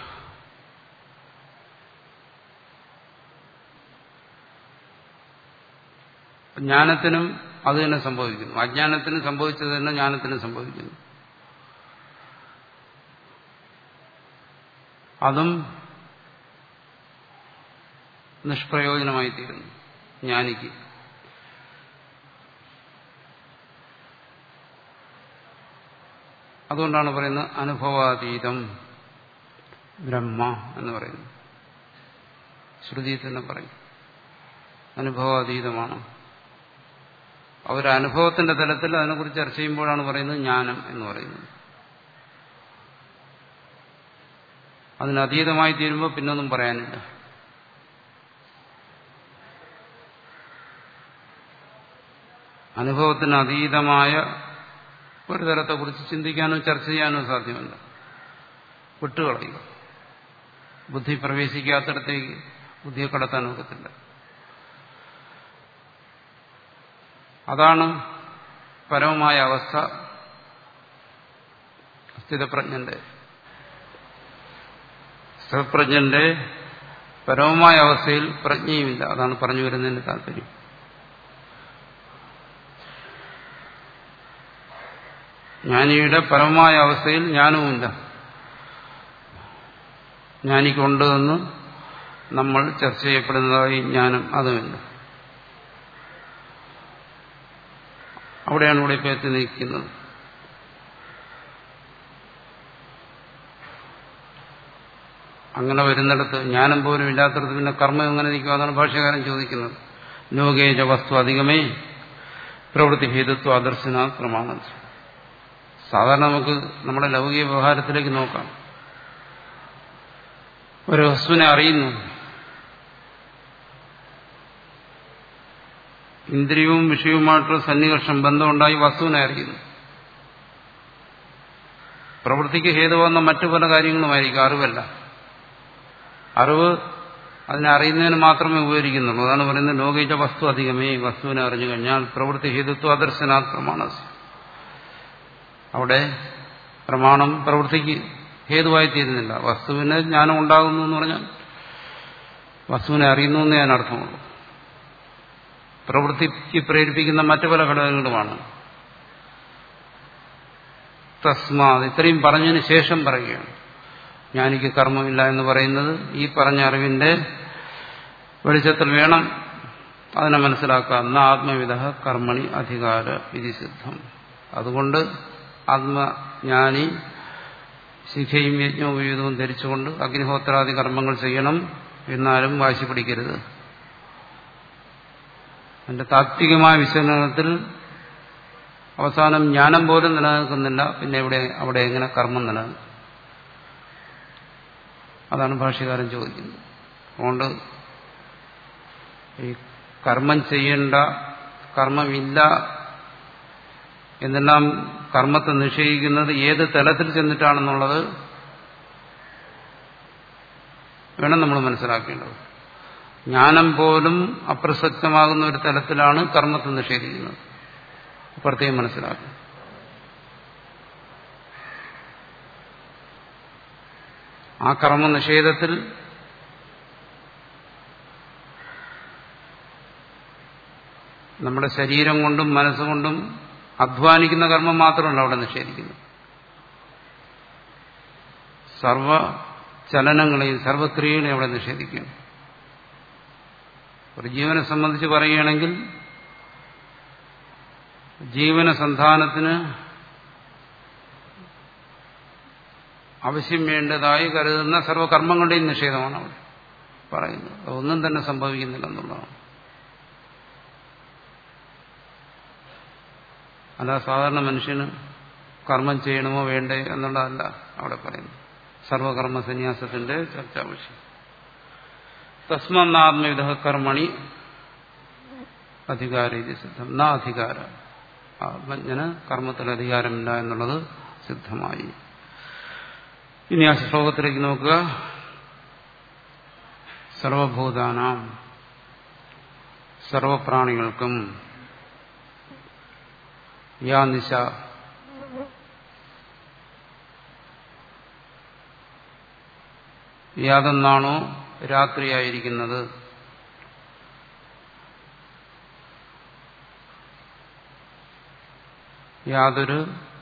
ജ്ഞാനത്തിനും അത് തന്നെ സംഭവിക്കുന്നു അജ്ഞാനത്തിന് സംഭവിച്ചത് തന്നെ ജ്ഞാനത്തിനും സംഭവിക്കുന്നു അതും നിഷ്പ്രയോജനമായി തീരുന്നു ജ്ഞാനിക്ക് അതുകൊണ്ടാണ് പറയുന്നത് അനുഭവാതീതം ബ്രഹ്മ എന്ന് പറയുന്നത് ശ്രുതി തന്നെ പറയും അനുഭവാതീതമാണ് അവരനുഭവത്തിന്റെ തലത്തിൽ അതിനെക്കുറിച്ച് ചർച്ച ചെയ്യുമ്പോഴാണ് പറയുന്നത് ജ്ഞാനം എന്ന് പറയുന്നത് അതിനതീതമായി തീരുമ്പോൾ പിന്നൊന്നും പറയാനില്ല അനുഭവത്തിന് അതീതമായ ഒരു തരത്തെക്കുറിച്ച് ചിന്തിക്കാനോ ചർച്ച ചെയ്യാനോ സാധ്യമല്ല വിട്ടുകളയുക ബുദ്ധി പ്രവേശിക്കാത്തിടത്തേക്ക് ബുദ്ധിയെ കടത്താൻ ഒക്കത്തില്ല അതാണ് പരമമായ അവസ്ഥ സ്ഥിതപ്രജ്ഞന്റെ സ്ഥിതപ്രജ്ഞന്റെ പരമമായ അവസ്ഥയിൽ പ്രജ്ഞയുമില്ല അതാണ് പറഞ്ഞു വരുന്നതിന്റെ താല്പര്യം ജ്ഞാനിയുടെ പരമമായ അവസ്ഥയിൽ ജ്ഞാനവുമില്ല ജ്ഞാനിക്കുണ്ട് എന്ന് നമ്മൾ ചർച്ച ചെയ്യപ്പെടുന്നതായി ജ്ഞാനം അതുമില്ല അവിടെയാണ് ഇവിടെ ഇപ്പോൾ എത്തി നിൽക്കുന്നത് അങ്ങനെ വരുന്നിടത്ത് ജ്ഞാനം പോലും ഇല്ലാത്തടത്ത് പിന്നെ കർമ്മം എങ്ങനെ നിൽക്കും അതാണ് ഭാഷകാരൻ ചോദിക്കുന്നത് ലോകേജ വസ്തു അധികമേ പ്രവൃത്തി ഹേതുത്വ ആദർശന പ്രമാണം സാധാരണ നമുക്ക് നമ്മുടെ ലൗകിക വ്യവഹാരത്തിലേക്ക് നോക്കാം ഒരു വസ്തുവിനെ അറിയുന്നു ഇന്ദ്രിയവും വിഷയവുമായിട്ടുള്ള സന്നികർഷം ബന്ധമുണ്ടായി വസ്തുവിനെ അറിയുന്നു പ്രവൃത്തിക്ക് ഹേതുവന്ന മറ്റു പല കാര്യങ്ങളുമായിരിക്കും അറിവല്ല അറിവ് അതിനെ അറിയുന്നതിന് മാത്രമേ ഉപകരിക്കുന്നുള്ളൂ അതാണ് പറയുന്നത് ലോകിച്ച വസ്തു അധികമേ വസ്തുവിനെ അറിഞ്ഞു കഴിഞ്ഞാൽ പ്രവൃത്തി ഹേതുത്വ അദർശനാത് പ്രമാണസ് അവിടെ പ്രമാണം പ്രവൃത്തിക്ക് ഹേതുവായി തീരുന്നില്ല വസ്തുവിന് ജ്ഞാനം ഉണ്ടാകുന്നു എന്ന് പറഞ്ഞാൽ വസ്തുവിനെ അറിയുന്നു എന്നേ ഞാൻ അർത്ഥമുള്ളൂ പ്രവൃത്തിക്ക് പ്രേരിപ്പിക്കുന്ന മറ്റു പല ഘടകങ്ങളുമാണ് തസ്മാത് ഇത്രയും പറഞ്ഞതിന് ശേഷം പറയുകയാണ് ജ്ഞാനിക്ക് കർമ്മമില്ല എന്ന് പറയുന്നത് ഈ പറഞ്ഞ അറിവിന്റെ വെളിച്ചത്തിൽ വേണം അതിനെ മനസ്സിലാക്കുക എന്ന ആത്മവിധ കർമ്മണി അധികാര വിധിസിദ്ധം അതുകൊണ്ട് ആത്മജ്ഞാനി ശിഖയും യജ്ഞവും വിവിധവും ധരിച്ചുകൊണ്ട് അഗ്നിഹോത്രാദി കർമ്മങ്ങൾ ചെയ്യണം എന്നാലും വാശി പിടിക്കരുത് എന്റെ താത്വികമായ വിശകലനത്തിൽ അവസാനം ജ്ഞാനം പോലും നിലനിൽക്കുന്നില്ല പിന്നെ എവിടെ അവിടെ എങ്ങനെ കർമ്മം നിലനിൽക്കും അതാണ് ഭാഷ്യകാരൻ ചോദിക്കുന്നത് അതുകൊണ്ട് ഈ കർമ്മം ചെയ്യേണ്ട കർമ്മമില്ല എന്നെല്ലാം കർമ്മത്തെ നിഷേധിക്കുന്നത് ഏത് തലത്തിൽ ചെന്നിട്ടാണെന്നുള്ളത് വേണം നമ്മൾ മനസ്സിലാക്കേണ്ടത് ജ്ഞാനം പോലും അപ്രസക്തമാകുന്ന ഒരു തലത്തിലാണ് കർമ്മത്തെ നിഷേധിക്കുന്നത് പ്രത്യേകം മനസ്സിലാക്കുക ആ കർമ്മ നിഷേധത്തിൽ നമ്മുടെ ശരീരം കൊണ്ടും മനസ്സുകൊണ്ടും അധ്വാനിക്കുന്ന കർമ്മം മാത്രമല്ല അവിടെ നിഷേധിക്കുന്നത് സർവ ചലനങ്ങളെയും സർവക്രിയകളെയും അവിടെ നിഷേധിക്കുന്നു ഒരു ജീവനെ സംബന്ധിച്ച് പറയുകയാണെങ്കിൽ ജീവന സന്ധാനത്തിന് ആവശ്യം വേണ്ടതായി കരുതുന്ന സർവകർമ്മങ്ങളുടെയും നിഷേധമാണ് അവിടെ പറയുന്നത് ഒന്നും തന്നെ സംഭവിക്കുന്നില്ല എന്നുള്ളതാണ് അല്ല സാധാരണ മനുഷ്യന് കർമ്മം ചെയ്യണമോ വേണ്ടേ എന്നുള്ളതല്ല അവിടെ പറയുന്നത് സർവകർമ്മ സന്യാസത്തിന്റെ ചർച്ചാ വിഷയം തസ്മന്നാത്മവിധ കർമ്മണി അധികാര ഇത് സിദ്ധം ന അധികാര ആത്മജ്ഞന് കർമ്മത്തിൽ അധികാരമില്ല എന്നുള്ളത് സിദ്ധമായി ഇനി ആ ശ്ലോകത്തിലേക്ക് നോക്കുക സർവഭൂതാനാം സർവപ്രാണികൾക്കും യാ നിശ യാതെന്നാണോ രാത്രിയായിരിക്കുന്നത് യാതൊരു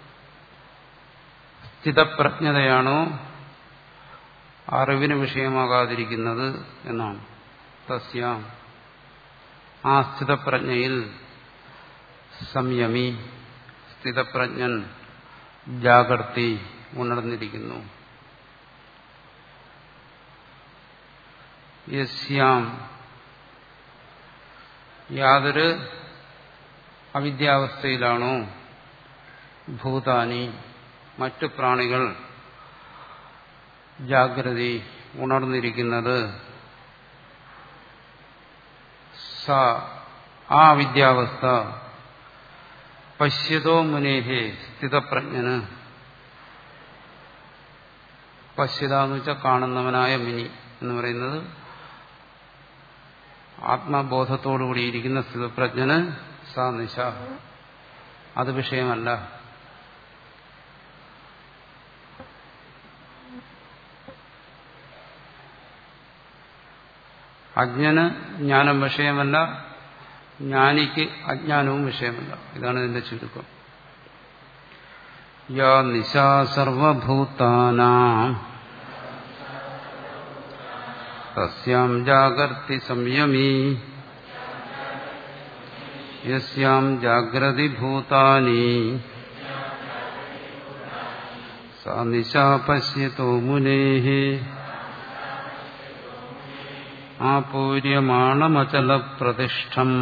സ്ഥിതപ്രജ്ഞതയാണോ അറിവിന് വിഷയമാകാതിരിക്കുന്നത് എന്നാണ് തസ്യാം ആ സ്ഥിതപ്രജ്ഞയിൽ സംയമി സ്ഥിതപ്രജ്ഞൻ ജാഗർത്തി ഉണർന്നിരിക്കുന്നു യസ്യാം യാതൊരു അവിദ്യാവസ്ഥയിലാണോ ഭൂതാനി മറ്റു പ്രാണികൾ ജാഗ്രതി ഉണർന്നിരിക്കുന്നത് സ ആ വിദ്യാവസ്ഥ പശ്യതോ മുനേഹേ സ്ഥിതപ്രജ്ഞന് പശ്യത എന്ന് വെച്ചാൽ കാണുന്നവനായ മിനി എന്ന് പറയുന്നത് ആത്മബോധത്തോടുകൂടിയിരിക്കുന്ന സ്ഥിതപ്രജ്ഞന് സ നിശ അത് വിഷയമല്ല അജ്ഞന് ജ്ഞാനം വിഷയമല്ല ജ്ഞാനിക്ക് അജ്ഞാനവും വിഷയമല്ല ഇതാണ് ഇതിന്റെ ചുരുക്കം യാ നിശാ സർവഭൂതാനാം തസ്യാം ജാഗർത്തി സംയമീ യസ്യാം ജാഗ്രതി ഭൂതാനി സാ നിശാ പശ്യതോ മുനേഃ ആപൂര്യമാണമചലപ്രതിഷ്ഠം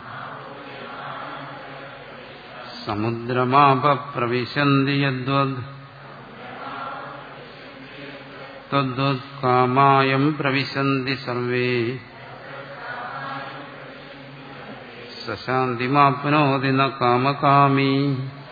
സമുദ്രമാപ പ്രവിശന്തി യദ്വദ് തദ്വത്കാമായം പ്രവിശന്തി സർവേ സശാന്തിമാപ്നോതി ന കാമകാമീ